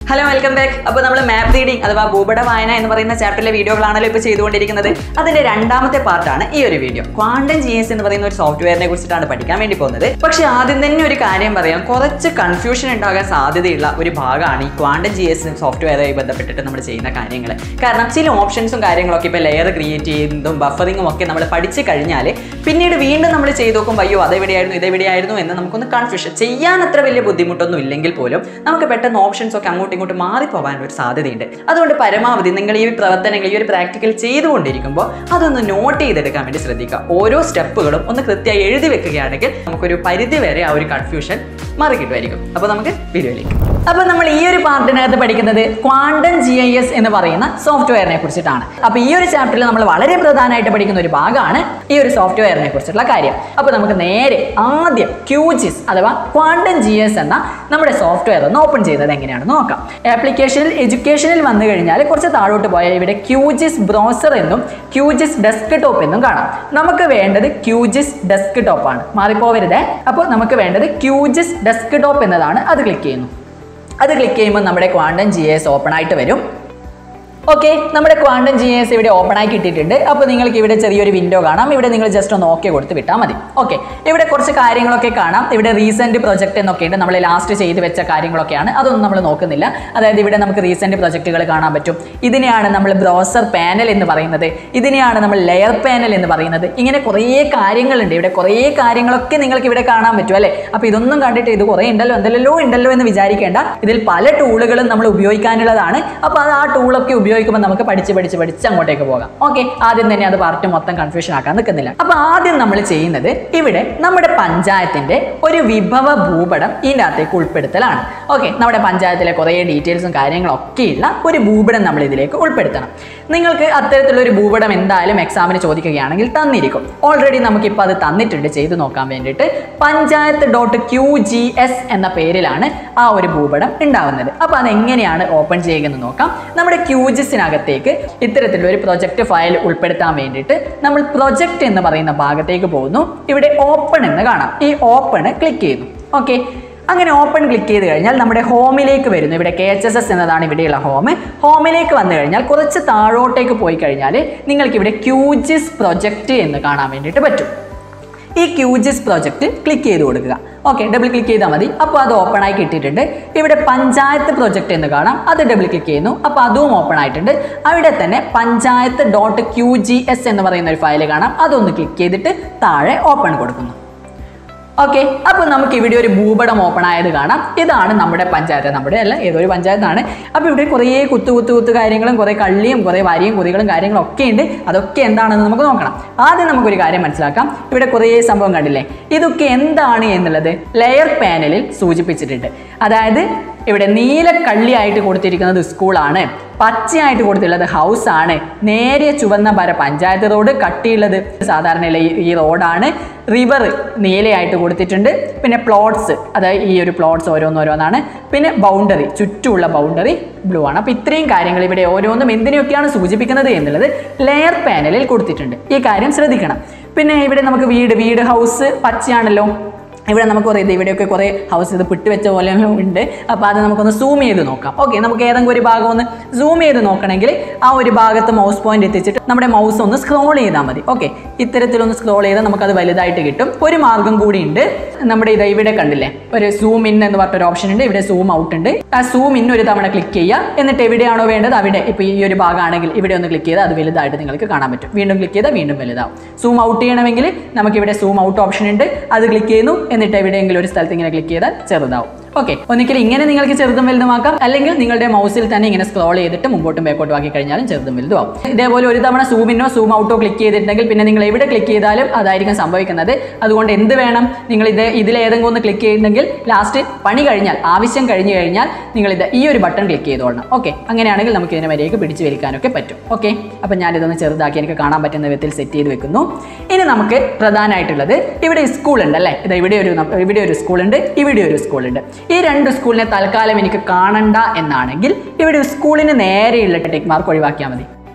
hello welcome back അപ്പോൾ നമ്മൾ map reading അഥവാ ഭൂപട വായന എന്ന് പറയുന്ന ചാപ്റ്ററിലെ വീഡിയോകളാണല്ലോ ഇപ്പോൾ ചെയ്തുകൊണ്ടിരിക്കുന്നത് അതിന്റെ രണ്ടാമത്തെ പാർട്ടാണ് ഈ ഒരു വീഡിയോ ക്വാണ്ടം ജി എസ് എന്ന് പറയുന്ന ഒരു സോഫ്റ്റ്വെയറിനെ കുറിച്ചിട്ടാണ് പഠിക്കാൻ വേണ്ടി പോകുന്നത് പക്ഷേ ആദ്യം തന്നെ ഒരു കാര്യം പറയാം കുറച്ച് കൺഫ്യൂഷൻ ഉണ്ടാകാൻ സാധ്യതയുള്ള ഒരു ഭാഗമാണ് ഈ ക്വാണ്ടം ജി എസ് സോഫ്റ്റ്വെയറുമായി ബന്ധപ്പെട്ടിട്ട് നമ്മൾ ചെയ്യുന്ന കാര്യങ്ങൾ കാരണം ചില ഓപ്ഷൻസും കാര്യങ്ങളൊക്കെ ഇപ്പോൾ ലെയർ ക്രിയേറ്റ് ചെയ്യുന്നതും ബഫറിങ്ങും ഒക്കെ നമ്മൾ പഠിച്ചു കഴിഞ്ഞാൽ പിന്നീട് വീണ്ടും നമ്മൾ ചെയ്ത് നോക്കുമ്പോൾ അയ്യോ അതെവിടെയായിരുന്നു ഇതെവിടെയായിരുന്നു എന്ന് നമുക്കൊന്ന് കൺഫ്യൂഷൻ ചെയ്യാൻ അത്ര വലിയ ബുദ്ധിമുട്ടൊന്നും ഇല്ലെങ്കിൽ പോലും നമുക്ക് പെട്ടെന്ന് ഓപ്ഷൻസ് ഒക്കെ അങ്ങോട്ടും ഇങ്ങോട്ടും മാറിപ്പോകാൻ ഒരു സാധ്യതയുണ്ട് അതുകൊണ്ട് പരമാവധി നിങ്ങൾ ഈ ഒരു പ്രവർത്തനങ്ങൾ ഈ ഒരു പ്രാക്ടിക്കൽ ചെയ്തുകൊണ്ടിരിക്കുമ്പോൾ അതൊന്ന് നോട്ട് ചെയ്തെടുക്കാൻ വേണ്ടി ശ്രദ്ധിക്കുക ഓരോ സ്റ്റെപ്പുകളും ഒന്ന് കൃത്യമായി എഴുതി വെക്കുകയാണെങ്കിൽ നമുക്കൊരു പരിധി വരെ ആ ഒരു കൺഫ്യൂഷൻ മാറി കിട്ടുമായിരിക്കും അപ്പോൾ നമുക്ക് വീഡിയോയിലേക്ക് അപ്പോൾ നമ്മൾ ഈ ഒരു പാർട്ടിനകത്ത് പഠിക്കുന്നത് ക്വാണ്ടം ജി ഐ എസ് എന്ന് പറയുന്ന സോഫ്റ്റ്വെയറിനെ കുറിച്ചിട്ടാണ് അപ്പോൾ ഈ ഒരു ചാപ്റ്ററിൽ നമ്മൾ വളരെ പ്രധാനമായിട്ട് പഠിക്കുന്ന ഒരു ഭാഗമാണ് ഈ ഒരു സോഫ്റ്റ്വെയറിനെ കുറിച്ചുള്ള കാര്യം അപ്പോൾ നമുക്ക് നേരെ ആദ്യം ക്യൂജിസ് അഥവാ ക്വാണ്ടം ജി എസ് എന്ന നമ്മുടെ സോഫ്റ്റ്വെയർ ഒന്ന് ഓപ്പൺ ചെയ്യുന്നത് എങ്ങനെയാണെന്ന് നോക്കാം ആപ്ലിക്കേഷനിൽ എഡ്യൂക്കേഷനിൽ വന്നു കഴിഞ്ഞാൽ കുറച്ച് താഴോട്ട് പോയാൽ ഇവിടെ ക്യൂജിസ് ബ്രൗസർ എന്നും ക്യൂജിസ് ഡെസ്ക് ടോപ്പ് എന്നും കാണാം നമുക്ക് വേണ്ടത് ക്യൂജിസ് ഡെസ്ക് ടോപ്പ് ആണ് മാറിപ്പോവരുതേ അപ്പോൾ നമുക്ക് വേണ്ടത് ക്യൂജിസ് ഡെസ്ക് ടോപ്പ് എന്നതാണ് അത് ക്ലിക്ക് ചെയ്യുന്നു അത് ക്ലിക്ക് ചെയ്യുമ്പോൾ നമ്മുടെ ക്വാണ്ടം ജി എസ് ഓപ്പൺ ആയിട്ട് വരും ഓക്കെ നമ്മുടെ ക്വാണ്ടം ജി എസ് ഇവിടെ ഓപ്പൺ ആയി കിട്ടിയിട്ടുണ്ട് അപ്പോൾ നിങ്ങൾക്ക് ഇവിടെ ചെറിയൊരു വിൻഡോ കാണാം ഇവിടെ നിങ്ങൾ ജസ്റ്റ് ഒന്ന് ഓക്കെ കൊടുത്ത് വിട്ടാൽ മതി ഓക്കെ ഇവിടെ കുറച്ച് കാര്യങ്ങളൊക്കെ കാണാം ഇവിടെ റീസെൻറ്റ് പ്രൊജക്റ്റ് എന്നൊക്കെ ഉണ്ട് നമ്മൾ ലാസ്റ്റ് ചെയ്ത് വെച്ച കാര്യങ്ങളൊക്കെയാണ് അതൊന്നും നമ്മൾ നോക്കുന്നില്ല അതായത് ഇവിടെ നമുക്ക് റീസെൻറ്റ് പ്രൊജക്റ്റുകൾ കാണാൻ പറ്റും ഇതിനെയാണ് നമ്മൾ ബ്രൗസർ പാനൽ എന്ന് പറയുന്നത് ഇതിനെയാണ് നമ്മൾ ലെയർ പാനൽ എന്ന് പറയുന്നത് ഇങ്ങനെ കുറേ കാര്യങ്ങളുണ്ട് ഇവിടെ കുറേ കാര്യങ്ങളൊക്കെ നിങ്ങൾക്ക് ഇവിടെ കാണാൻ പറ്റും അല്ലേ അപ്പോൾ ഇതൊന്നും കണ്ടിട്ട് ഇത് കുറേ ഉണ്ടല്ലോ എന്തെല്ലോ ഉണ്ടല്ലോ എന്ന് വിചാരിക്കേണ്ട ഇതിൽ പല ടൂളുകളും നമ്മൾ ഉപയോഗിക്കാനുള്ളതാണ് അപ്പോൾ അത് ആ ടൂളൊക്കെ ഉപയോഗിക്കുമ്പോൾ നമുക്ക് പഠിച്ച് പഠിച്ച് പഠിച്ച് അങ്ങോട്ടേക്ക് പോകാം ഓക്കെ ആദ്യം തന്നെ അത് പാർട്ട് മൊത്തം കൺഫ്യൂഷൻ ആക്കാൻ നിൽക്കുന്നില്ല അപ്പോൾ ആദ്യം നമ്മൾ ചെയ്യുന്നത് ഇവിടെ നമ്മുടെ പഞ്ചായത്തിന്റെ ഒരു വിഭവ ഭൂപടം ഇതിൻ്റെ അകത്തേക്ക് ഉൾപ്പെടുത്തലാണ് ഓക്കെ നമ്മുടെ പഞ്ചായത്തിലെ കുറേ ഡീറ്റെയിൽസും കാര്യങ്ങളും ഒക്കെയുള്ള ഒരു ഭൂപടം നമ്മൾ ഇതിലേക്ക് ഉൾപ്പെടുത്തണം നിങ്ങൾക്ക് അത്തരത്തിലുള്ള ഒരു ഭൂപടം എന്തായാലും എക്സാമിന് ചോദിക്കുകയാണെങ്കിൽ തന്നിരിക്കും ഓൾറെഡി നമുക്കിപ്പോൾ അത് തന്നിട്ടുണ്ട് ചെയ്ത് നോക്കാൻ വേണ്ടിയിട്ട് panchayat dot Q G S എന്ന പേരിലാണ് ആ ഒരു ഭൂപടം ഉണ്ടാവുന്നത് അപ്പോൾ അത് എങ്ങനെയാണ് ഓപ്പൺ ചെയ്യുന്നത് നോക്കാം നമ്മുടെ ക്യൂജിസിനകത്തേക്ക് ഇത്തരത്തിലുള്ള ഒരു പ്രൊജക്റ്റ് ഫയൽ ഉൾപ്പെടുത്താൻ വേണ്ടിയിട്ട് നമ്മൾ പ്രൊജക്റ്റ് എന്ന് പറയുന്ന ഭാഗത്തേക്ക് പോകുന്നു ഇവിടെ ഓപ്പൺ എന്ന് കാണാം ഈ ഓപ്പൺ ക്ലിക്ക് ചെയ്യുന്നു ഓക്കെ അങ്ങനെ ഓപ്പൺ ക്ലിക്ക് ചെയ്ത് കഴിഞ്ഞാൽ നമ്മുടെ ഹോമിലേക്ക് വരുന്നു ഇവിടെ കെ എച്ച് എസ് എസ് എന്നതാണ് ഇവിടെയുള്ള ഹോം ഹോമിലേക്ക് വന്നു കഴിഞ്ഞാൽ കുറച്ച് താഴോട്ടേക്ക് പോയി കഴിഞ്ഞാൽ നിങ്ങൾക്ക് ഇവിടെ ക്യൂജിസ് പ്രൊജക്റ്റ് എന്ന് കാണാൻ വേണ്ടിയിട്ട് പറ്റും ഈ ക്യൂജിസ് പ്രൊജക്റ്റ് ക്ലിക്ക് ചെയ്ത് കൊടുക്കുക ഓക്കെ ഡബിൾ ക്ലിക്ക് ചെയ്താൽ മതി അപ്പോൾ അത് ഓപ്പൺ ആയി കിട്ടിയിട്ടുണ്ട് ഇവിടെ പഞ്ചായത്ത് പ്രൊജക്റ്റ് എന്ന് കാണാം അത് ഡബിൾ ക്ലിക്ക് ചെയ്യുന്നു അപ്പോൾ അതും ഓപ്പൺ ആയിട്ടുണ്ട് അവിടെ തന്നെ panchayat dot Q G S എന്ന് പറയുന്ന ഒരു ഫയൽ കാണാം അതൊന്ന് ക്ലിക്ക് ചെയ്തിട്ട് താഴെ ഓപ്പൺ കൊടുക്കുന്നു ഓക്കെ അപ്പോൾ നമുക്ക് ഇവിടെ ഒരു ഭൂപടം ഓപ്പൺ ആയത് കാണാം ഇതാണ് നമ്മുടെ പഞ്ചായത്ത് നമ്മുടെ അല്ല ഏതൊരു പഞ്ചായത്താണ് അപ്പോൾ ഇവിടെ കുറേ കുത്തു കുത്തു കുത്തു കാര്യങ്ങളും കുറേ കള്ളിയും കുറേ വരിയും കുതികളും കാര്യങ്ങളും ഒക്കെ ഉണ്ട് അതൊക്കെ എന്താണെന്ന് നമുക്ക് നോക്കണം ആദ്യം നമുക്കൊരു കാര്യം മനസ്സിലാക്കാം ഇവിടെ കുറേ സംഭവം കണ്ടില്ലേ ഇതൊക്കെ എന്താണ് എന്നുള്ളത് ലെയർ പാനലിൽ സൂചിപ്പിച്ചിട്ടുണ്ട് അതായത് ഇവിടെ നീല കള്ളിയായിട്ട് കൊടുത്തിരിക്കുന്നത് സ്കൂളാണ് പച്ചയായിട്ട് കൊടുത്തിട്ടുള്ളത് ഹൗസ് ആണ് നേരിയ ചുവന്ന വര പഞ്ചായത്ത് റോഡ് കട്ടിയുള്ളത് സാധാരണ ഈ റോഡാണ് റിവർ നീലയായിട്ട് കൊടുത്തിട്ടുണ്ട് പിന്നെ പ്ലോട്ട്സ് അതായത് ഈ ഒരു പ്ലോട്ട്സ് ഓരോന്നോരോന്നാണ് പിന്നെ ബൗണ്ടറി ചുറ്റുമുള്ള ബൗണ്ടറി ബ്ലൂ ആണ് അപ്പോൾ ഇത്രയും കാര്യങ്ങൾ ഇവിടെ ഓരോന്നും എന്തിനെയൊക്കെയാണ് സൂചിപ്പിക്കുന്നത് എന്നുള്ളത് ലെയർ പാനലിൽ കൊടുത്തിട്ടുണ്ട് ഈ കാര്യം ശ്രദ്ധിക്കണം പിന്നെ ഇവിടെ നമുക്ക് വീട് വീട് ഹൗസ് പച്ചയാണല്ലോ ഇവിടെ നമുക്ക് കുറേ ഇത് ഇവിടെയൊക്കെ കുറേ ഹൗസ് ഇത് പിട്ട് വെച്ച പോലെ ഉണ്ട് അപ്പോൾ അത് നമുക്കൊന്ന് സൂം ചെയ്ത് നോക്കാം ഓക്കെ നമുക്ക് ഏതെങ്കിലും ഒരു ഭാഗം ഒന്ന് സൂം ചെയ്ത് നോക്കണമെങ്കിൽ ആ ഒരു ഭാഗത്ത് മൗസ് പോയിന്റ് എത്തിച്ചിട്ട് നമ്മുടെ മൗസ് ഒന്ന് സ്ക്രോൾ ചെയ്താൽ മതി ഓക്കെ ഇത്തരത്തിലൊന്ന് സ്ക്രോൾ ചെയ്താൽ നമുക്കത് വലുതായിട്ട് കിട്ടും ഒരു മാർഗം കൂടി ഉണ്ട് നമ്മുടെ ഇത് ഇവിടെ കണ്ടില്ലേ ഒരു സൂം ഇൻ എന്ന് പറഞ്ഞ ഒരു ഓപ്ഷൻ ഉണ്ട് ഇവിടെ സൂം ഔട്ട് ഉണ്ട് ആ സൂം ഇൻ ഒരു തവണ ക്ലിക്ക് ചെയ്യുക എന്നിട്ട് എവിടെയാണോ വേണ്ടത് അവിടെ ഇപ്പോൾ ഈ ഒരു ഭാഗമാണെങ്കിൽ ഇവിടെ ഒന്ന് ക്ലിക്ക് ചെയ്താൽ അത് വലുതായിട്ട് നിങ്ങൾക്ക് കാണാൻ പറ്റും വീണ്ടും ക്ലിക്ക് ചെയ്താൽ വീണ്ടും വലുതാവും സൂം ഔട്ട് ചെയ്യണമെങ്കിൽ നമുക്കിവിടെ സൂം ഔട്ട് ഓപ്ഷൻ ഉണ്ട് അത് ക്ലിക്ക് ചെയ്യുന്നു എന്നിട്ട് എവിടെയെങ്കിലും ഒരു സ്ഥലത്ത് ഇങ്ങനെ ക്ലിക്ക് ചെയ്താൽ ചെറുതാവും ഓക്കെ ഒന്നിക്കലും ഇങ്ങനെ നിങ്ങൾക്ക് ചെറുതും വലുതുമാക്കാം അല്ലെങ്കിൽ നിങ്ങളുടെ മൗസിൽ തന്നെ ഇങ്ങനെ സ്ക്രോൾ ചെയ്തിട്ട് മുമ്പോട്ടും ബാക്കോട്ടും ആക്കി കഴിഞ്ഞാലും ചെറുതും വലുതും ആവും ഇതേപോലെ ഒരു തവണ സൂമിനോ സൂം ഔട്ടോ ക്ലിക്ക് ചെയ്തിട്ടുണ്ടെങ്കിൽ പിന്നെ നിങ്ങൾ എവിടെ ക്ലിക്ക് ചെയ്താലും അതായിരിക്കും സംഭവിക്കുന്നത് അതുകൊണ്ട് എന്ത് വേണം നിങ്ങൾ ഇത് ഇതിലേതെങ്കിലും ഒന്ന് ക്ലിക്ക് ചെയ്യുന്നെങ്കിൽ ലാസ്റ്റ് പണി കഴിഞ്ഞാൽ ആവശ്യം കഴിഞ്ഞു കഴിഞ്ഞാൽ നിങ്ങൾ ഇത് ഈ ഒരു ബട്ടൺ ക്ലിക്ക് ചെയ്തോളണം ഓക്കെ അങ്ങനെയാണെങ്കിൽ നമുക്ക് ഇതിനെ വരെയൊക്കെ പിടിച്ചു വലിക്കാനൊക്കെ പറ്റും ഓക്കെ അപ്പം ഞാനിതൊന്ന് ചെറുതാക്കി എനിക്ക് കാണാൻ പറ്റുന്ന വിധത്തിൽ സെറ്റ് ചെയ്ത് വെക്കുന്നു ഇനി നമുക്ക് പ്രധാനമായിട്ടുള്ളത് ഇവിടെ സ്കൂൾ ഉണ്ട് അല്ലേ ഇത് ഇവിടെ ഒരു ന- ഇവിടെ ഒരു സ്കൂളുണ്ട് ഇവിടെ ഒരു സ്കൂളുണ്ട് ഈ രണ്ട് സ്കൂളിനെ തൽക്കാലം എനിക്ക് കാണണ്ട എന്നാണെങ്കിൽ ഇവിടെ സ്കൂളിന് നേരെയുള്ള ടിക്ക് മാർക്ക് ഒഴിവാക്കിയാൽ മതി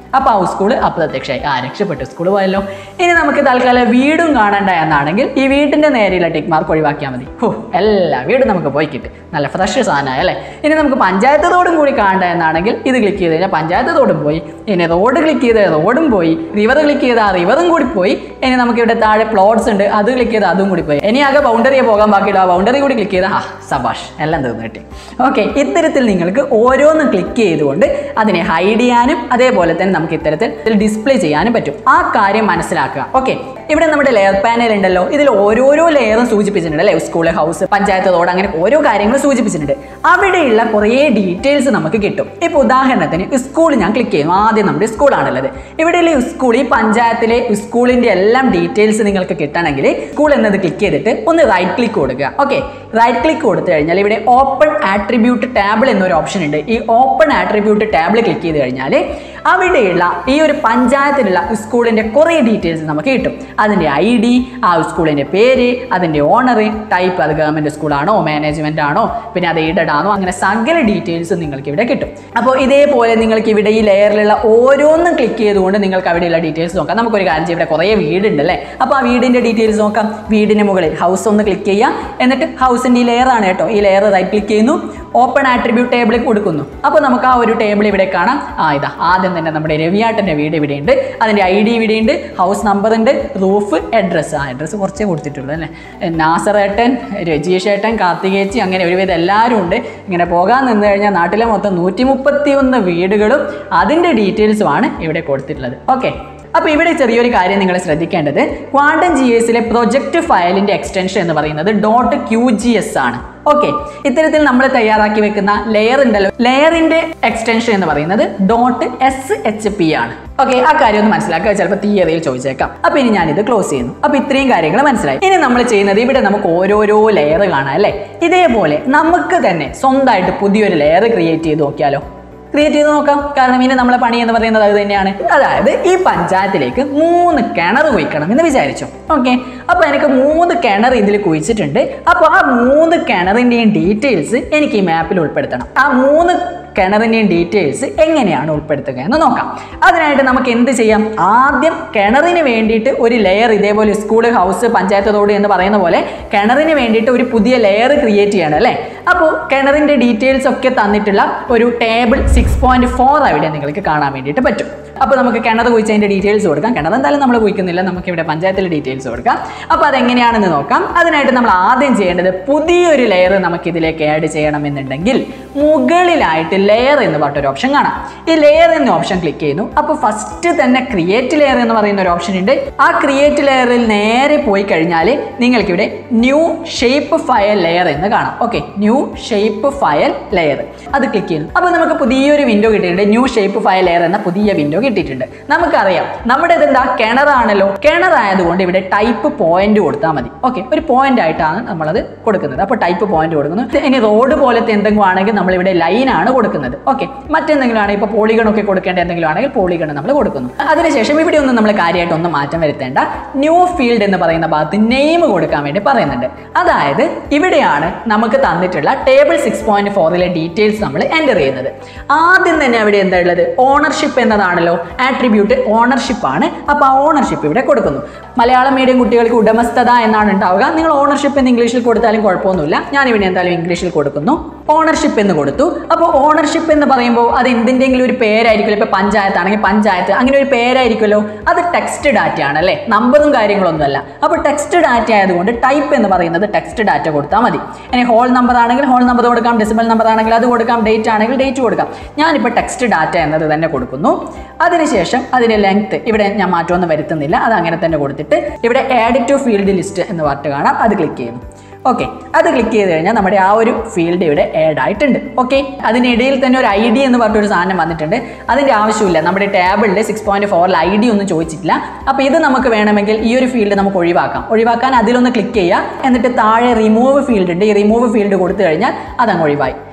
അപ്പോൾ ആ സ്കൂൾ അപ്രത്യക്ഷമായി ആ രക്ഷപ്പെട്ടു സ്കൂൾ പോയല്ലോ ഇനി നമുക്ക് തൽക്കാലം വീടും കാണണ്ട എന്നാണെങ്കിൽ ഈ വീടിൻ്റെ നേരെയുള്ള ടിക്ക് മാർക്ക് ഒഴിവാക്കിയാൽ മതി ഹോ എല്ലാ വീടും നമുക്ക് പോയി കിട്ടും നല്ല ഫ്രഷ് സാധനമായി അല്ലേ ഇനി നമുക്ക് പഞ്ചായത്ത് റോഡും കൂടി കാണണ്ട എന്നാണെങ്കിൽ ഇത് ക്ലിക്ക് ചെയ്ത് കഴിഞ്ഞാൽ പഞ്ചായത്ത് റോഡും പോയി ഇനി റോഡ് ക്ലിക്ക് ചെയ്ത് റോഡും പോയി റിവർ ക്ലിക്ക് ചെയ്ത് ആ റിവറും കൂടി പോയി ഇനി നമുക്ക് ഇവിടെ താഴെ പ്ലോട്ട്സ് ഉണ്ട് അത് ക്ലിക്ക് ചെയ്ത് അതും കൂടി പോയി ഇനി ആകെ ബൗണ്ടറിയെ പോകാൻ ബാക്കിയില്ല ആ ബൗണ്ടറി കൂടി ക്ലിക്ക് ചെയ്ത് ആ സബാഷ് എല്ലാം തീർന്നു കിട്ടി ഓക്കെ ഇത്തരത്തിൽ നിങ്ങൾക്ക് ഓരോന്നും ക്ലിക്ക് ചെയ്തുകൊണ്ട് അതിനെ ഹൈഡ് ചെയ്യാനും അതേപോലെ തന്നെ നമുക്ക് ഇത്തരത്തിൽ ഡിസ്പ്ലേ ചെയ്യാനും പറ്റും ആ കാര്യം മനസ്സിലാക്കുക ഓക്കെ ഇവിടെ നമ്മുടെ ലെയർ പാനൽ ഉണ്ടല്ലോ ഇതിൽ ഓരോരോ ലെയറും സൂചിപ്പിച്ചിട്ടുണ്ട് അല്ലേ സ്കൂൾ ഹൗസ് പഞ്ചായത്ത് റോഡ് അങ്ങനെ ഓരോ കാര്യങ്ങളും സൂചിപ്പിച്ചിട്ടുണ്ട് അവിടെയുള്ള കുറേ ഡീറ്റെയിൽസ് നമുക്ക് കിട്ടും ഇപ്പോൾ ഉദാഹരണത്തിന് സ്കൂൾ ഞാൻ ക്ലിക്ക് ചെയ്യുന്നു ആദ്യം നമ്മുടെ സ്കൂളാണുള്ളത് ഇവിടെയുള്ള സ്കൂൾ ഈ പഞ്ചായത്തിലെ സ്കൂളിന്റെ എല്ലാം ഡീറ്റെയിൽസ് നിങ്ങൾക്ക് കിട്ടണമെങ്കിൽ സ്കൂൾ എന്നത് ക്ലിക്ക് ചെയ്തിട്ട് ഒന്ന് റൈറ്റ് ക്ലിക്ക് കൊടുക്കുക ഓക്കെ റൈറ്റ് ക്ലിക്ക് കൊടുത്തു കഴിഞ്ഞാൽ ഇവിടെ ഓപ്പൺ ആട്രിബ്യൂട്ട് ടാബിൾ എന്നൊരു ഓപ്ഷൻ ഉണ്ട് ഈ ഓപ്പൺ ആട്രിബ്യൂട്ട് ടാബിൾ ക്ലിക്ക് ചെയ്ത് കഴിഞ്ഞാൽ അവിടെയുള്ള ഈ ഒരു പഞ്ചായത്തിലുള്ള സ്കൂളിന്റെ കുറേ ഡീറ്റെയിൽസ് നമുക്ക് കിട്ടും അതിൻ്റെ ഐ ഡി ആ സ്കൂളിൻ്റെ പേര് അതിൻ്റെ ഓണർ ടൈപ്പ് അത് ഗവൺമെൻറ് സ്കൂളാണോ മാനേജ്മെൻ്റ് ആണോ പിന്നെ അത് എയ്ഡഡ് ആണോ അങ്ങനെ സകല ഡീറ്റെയിൽസ് നിങ്ങൾക്ക് ഇവിടെ കിട്ടും അപ്പോൾ ഇതേപോലെ നിങ്ങൾക്ക് ഇവിടെ ഈ ലെയറിലുള്ള ഓരോന്നും ക്ലിക്ക് ചെയ്തുകൊണ്ട് നിങ്ങൾക്ക് അവിടെയുള്ള ഡീറ്റെയിൽസ് നോക്കാം നമുക്കൊരു കാര്യം ചെയ്യാം ഇവിടെ കുറേ വീടുണ്ട് അല്ലേ അപ്പോൾ ആ വീടിൻ്റെ ഡീറ്റെയിൽസ് നോക്കാം വീടിന് മുകളിൽ ഹൗസ് ഒന്ന് ക്ലിക്ക് ചെയ്യാം എന്നിട്ട് ഹൗസിൻ്റെ ഈ ലെയർ ആണ് കേട്ടോ ഈ ലെയർ റൈറ്റ് ക്ലിക്ക് ചെയ്യുന്നു ഓപ്പൺ ആട്രിബ്യൂട്ട് ടേബിൾ കൊടുക്കുന്നു അപ്പോൾ നമുക്ക് ആ ഒരു ടേബിൾ ഇവിടെ കാണാം ആ ഇതാ ആദ്യം തന്നെ നമ്മുടെ രവിയാട്ടൻ്റെ വീട് ഇവിടെയുണ്ട് അതിൻ്റെ ഐ ഡി ഇവിടെയുണ്ട് ഹൗസ് നമ്പർ ഉണ്ട് റൂഫ് അഡ്രസ്സ് ആ അഡ്രസ്സ് കുറച്ചേ കൊടുത്തിട്ടുള്ളൂ അല്ലേ നാസറേട്ടൻ രജീഷ് ഏട്ടൻ കാർത്തികേച്ചി അങ്ങനെ ഒരുവിധം എല്ലാവരും ഉണ്ട് ഇങ്ങനെ പോകാൻ നിന്ന് കഴിഞ്ഞാൽ നാട്ടിലെ മൊത്തം നൂറ്റി മുപ്പത്തി ഒന്ന് വീടുകളും അതിൻ്റെ ഡീറ്റെയിൽസുമാണ് ഇവിടെ കൊടുത്തിട്ടുള്ളത് ഓക്കെ അപ്പോൾ ഇവിടെ ചെറിയൊരു കാര്യം നിങ്ങൾ ശ്രദ്ധിക്കേണ്ടത് ക്വാണ്ടം ജി എസിലെ പ്രൊജക്ട് ഫയലിൻ്റെ എക്സ്റ്റൻഷൻ എന്ന് പറയുന്നത് ഡോട്ട് ക്യൂ ജി എസ് ആണ് ഓക്കെ ഇത്തരത്തിൽ നമ്മൾ തയ്യാറാക്കി വെക്കുന്ന ലെയർ ഉണ്ടല്ലോ ലെയറിന്റെ എക്സ്റ്റൻഷൻ എന്ന് പറയുന്നത് ഡോട്ട് എസ് എച്ച് പി ആണ് ഓക്കെ ആ കാര്യം ഒന്ന് മനസ്സിലാക്കുക ചിലപ്പോൾ തീയതിയിൽ ചോദിച്ചേക്കാം അപ്പൊ ഇനി ഞാനിത് ക്ലോസ് ചെയ്യുന്നു അപ്പൊ ഇത്രയും കാര്യങ്ങൾ മനസ്സിലായി ഇനി നമ്മൾ ചെയ്യുന്നത് ഇവിടെ നമുക്ക് ഓരോരോ ലെയർ കാണാം അല്ലേ ഇതേപോലെ നമുക്ക് തന്നെ സ്വന്തമായിട്ട് പുതിയൊരു ലെയർ ക്രിയേറ്റ് ചെയ്ത് നോക്കിയാലോ ക്രിയേറ്റ് ചെയ്ത് നോക്കാം കാരണം ഇനി നമ്മളെ പണി എന്ന് പറയുന്നത് അത് തന്നെയാണ് അതായത് ഈ പഞ്ചായത്തിലേക്ക് മൂന്ന് കിണർ കുഴിക്കണം എന്ന് വിചാരിച്ചു ഓക്കെ അപ്പോൾ എനിക്ക് മൂന്ന് കിണർ ഇതിൽ കുഴിച്ചിട്ടുണ്ട് അപ്പോൾ ആ മൂന്ന് കിണറിൻ്റെയും ഡീറ്റെയിൽസ് എനിക്ക് ഈ മാപ്പിൽ ഉൾപ്പെടുത്തണം ആ മൂന്ന് കിണറിൻ്റെയും ഡീറ്റെയിൽസ് എങ്ങനെയാണ് ഉൾപ്പെടുത്തുക എന്ന് നോക്കാം അതിനായിട്ട് നമുക്ക് എന്ത് ചെയ്യാം ആദ്യം കിണറിന് വേണ്ടിയിട്ട് ഒരു ലെയർ ഇതേപോലെ സ്കൂൾ ഹൗസ് പഞ്ചായത്ത് റോഡ് എന്ന് പറയുന്ന പോലെ കിണറിന് വേണ്ടിയിട്ട് ഒരു പുതിയ ലെയർ ക്രിയേറ്റ് ചെയ്യണം അല്ലേ അപ്പോൾ കിണറിൻ്റെ ഡീറ്റെയിൽസ് ഒക്കെ തന്നിട്ടുള്ള ഒരു ടേബിൾ സിക്സ് പോയിന്റ് ഫോർ അവിടെ നിങ്ങൾക്ക് കാണാൻ വേണ്ടിയിട്ട് പറ്റും അപ്പോൾ നമുക്ക് കിണർ കുഴിച്ചതിൻ്റെ ഡീറ്റെയിൽസ് കൊടുക്കാം കിണർ എന്തായാലും നമ്മൾ കുഴിക്കുന്നില്ല നമുക്ക് ഇവിടെ പഞ്ചായത്തിലെ ഡീറ്റെയിൽസ് കൊടുക്കാം അപ്പോൾ അതെങ്ങനെയാണെന്ന് നോക്കാം അതിനായിട്ട് നമ്മൾ ആദ്യം ചെയ്യേണ്ടത് പുതിയൊരു ലെയർ നമുക്ക് ഇതിലേക്ക് ആഡ് ചെയ്യണമെന്നുണ്ടെങ്കിൽ മുകളിലായിട്ട് ലെയർ എന്ന് പറഞ്ഞൊരു ഓപ്ഷൻ കാണാം ഈ ലെയർ എന്ന ഓപ്ഷൻ ക്ലിക്ക് ചെയ്യുന്നു അപ്പോൾ ഫസ്റ്റ് തന്നെ ക്രിയേറ്റ് ലെയർ എന്ന് പറയുന്ന ഒരു ഓപ്ഷൻ ഉണ്ട് ആ ക്രിയേറ്റ് ലെയറിൽ നേരെ പോയി കഴിഞ്ഞാൽ നിങ്ങൾക്കിവിടെ ന്യൂ ഷേപ്പ് ഫയൽ ലെയർ എന്ന് കാണാം okay new shape file layer അത് ക്ലിക്ക് ചെയ്യുന്നു അപ്പോൾ നമുക്ക് പുതിയൊരു വിൻഡോ കിട്ടിയിട്ടുണ്ട് ന്യൂ ഷേപ്പ് ഫയൽ ലെയർ എന്ന പുതിയ വിൻഡോ കിട്ടിയിട്ടുണ്ട് നമുക്കറിയാം നമ്മുടെ ഇതെന്താ കിണറാണല്ലോ കിണറായതുകൊണ്ട് ഇവിടെ ടൈപ്പ് പോയിന്റ് കൊടുത്താൽ മതി ഓക്കെ ഒരു പോയിന്റ് ആയിട്ടാണ് നമ്മളത് കൊടുക്കുന്നത് അപ്പോൾ ടൈപ്പ് പോയിന്റ് കൊടുക്കുന്നു ഇനി റോഡ് പോലത്തെ എന്തെങ്കിലും ആണെങ്കിൽ നമ്മൾ ഇവിടെ ലൈൻ ആണ് കൊടുക്കുന്നത് ഓക്കെ മറ്റെന്തെങ്കിലും ആണെങ്കിൽ ഇപ്പോൾ പോളിഗൺ ഒക്കെ കൊടുക്കേണ്ട എന്തെങ്കിലും ആണെങ്കിൽ പോളിഗൺ നമ്മൾ കൊടുക്കുന്നു അതിനുശേഷം ഇവിടെ ഒന്നും നമ്മൾ കാര്യമായിട്ട് ഒന്നും മാറ്റം വരുത്തേണ്ട ന്യൂ ഫീൽഡ് എന്ന് പറയുന്ന ഭാഗത്ത് നെയിം കൊടുക്കാൻ വേണ്ടി പറയുന്നുണ്ട് അതായത് ഇവിടെയാണ് നമുക്ക് തന്നിട്ടുള്ള ടേബിൾ സിക്സ് പോയിന്റ് ഫോറിലെ ഡീറ്റെയിൽസ് നമ്മൾ എൻ്റർ ചെയ്യുന്നത് ആദ്യം തന്നെ അവിടെ എന്താ ഉള്ളത് ഓണർഷിപ്പ് എന്നതാണല്ലോ ആട്രിബ്യൂട്ട് ഓണർഷിപ്പ് ആണ് അപ്പോൾ ആ ഓണർഷിപ്പ് ഇവിടെ കൊടുക്കുന്നു മലയാളം മീഡിയം കുട്ടികൾക്ക് ഉടമസ്ഥത എന്നാണ് ഉണ്ടാവുക നിങ്ങൾ ഓണർഷിപ്പ് എന്ന് ഇംഗ്ലീഷിൽ കൊടുത്താലും കുഴപ്പമൊന്നുമില്ല ഞാൻ ഇവിടെ എന്തായാലും ഇംഗ്ലീഷിൽ കൊടുക്കുന്നു ഓണർഷിപ്പ് എന്ന് കൊടുത്തു അപ്പോൾ ഓണർഷിപ്പ് എന്ന് പറയുമ്പോൾ അത് എന്തിൻ്റെങ്കിലും ഒരു പേരായിരിക്കുമല്ലോ ഇപ്പോൾ പഞ്ചായത്താണെങ്കിൽ പഞ്ചായത്ത് അങ്ങനെ ഒരു പേരായിരിക്കുമല്ലോ അത് ടെക്സ്റ്റ് ഡാറ്റ ആണ് അല്ലേ നമ്പറും കാര്യങ്ങളൊന്നുമല്ല അപ്പോൾ ടെക്സ്റ്റ് ഡാറ്റ ആയതുകൊണ്ട് ടൈപ്പ് എന്ന് പറയുന്നത് ടെക്സ്റ്റ് ഡാറ്റ കൊടുത്താൽ മതി ഇനി ഹോൾ നമ്പർ ആണെങ്കിൽ ഹോൾ നമ്പർ കൊടുക്കാം ഡെസിമൽ നമ്പർ ആണെങ്കിൽ അത് കൊടുക്കാം ഡേറ്റ് ആണെങ്കിൽ ഡേറ്റ് കൊടുക്കാം ഞാനിപ്പോൾ ടെക്സ്റ്റ് ഡാറ്റ എന്നത് തന്നെ കൊടുക്കുന്നു അതിനുശേഷം അതിൻ്റെ ലെങ്ത് ഇവിടെ ഞാൻ മാറ്റമൊന്നും വരുത്തുന്നില്ല അത് അങ്ങനെ തന്നെ കൊടുത്തിട്ട് ഇവിടെ ആഡ് ടു ഫീൽഡ് ലിസ്റ്റ് എന്ന് പറഞ്ഞിട്ട് കാണാം അത് ക്ലിക്ക് ചെയ്യുന്നു ഓക്കെ അത് ക്ലിക്ക് ചെയ്ത് കഴിഞ്ഞാൽ നമ്മുടെ ആ ഒരു ഫീൽഡ് ഇവിടെ ആഡ് ആയിട്ടുണ്ട് ഓക്കെ അതിനിടയിൽ തന്നെ ഒരു ഐ ഡി എന്ന് പറഞ്ഞൊരു സാധനം വന്നിട്ടുണ്ട് അതിൻ്റെ ആവശ്യമില്ല നമ്മുടെ ടേബിളിൽ സിക്സ് പോയിന്റ് ഫോറിൽ ഐ ഡി ഒന്നും ചോദിച്ചിട്ടില്ല അപ്പോൾ ഇത് നമുക്ക് വേണമെങ്കിൽ ഈ ഒരു ഫീൽഡ് നമുക്ക് ഒഴിവാക്കാം ഒഴിവാക്കാൻ അതിലൊന്ന് ക്ലിക്ക് ചെയ്യുക എന്നിട്ട് താഴെ റിമൂവ് ഫീൽഡ് ഉണ്ട് ഈ റിമൂവ് ഫീൽഡ് കൊടുത്തു കഴിഞ്ഞാൽ അതങ്ങ് ഒഴിവായി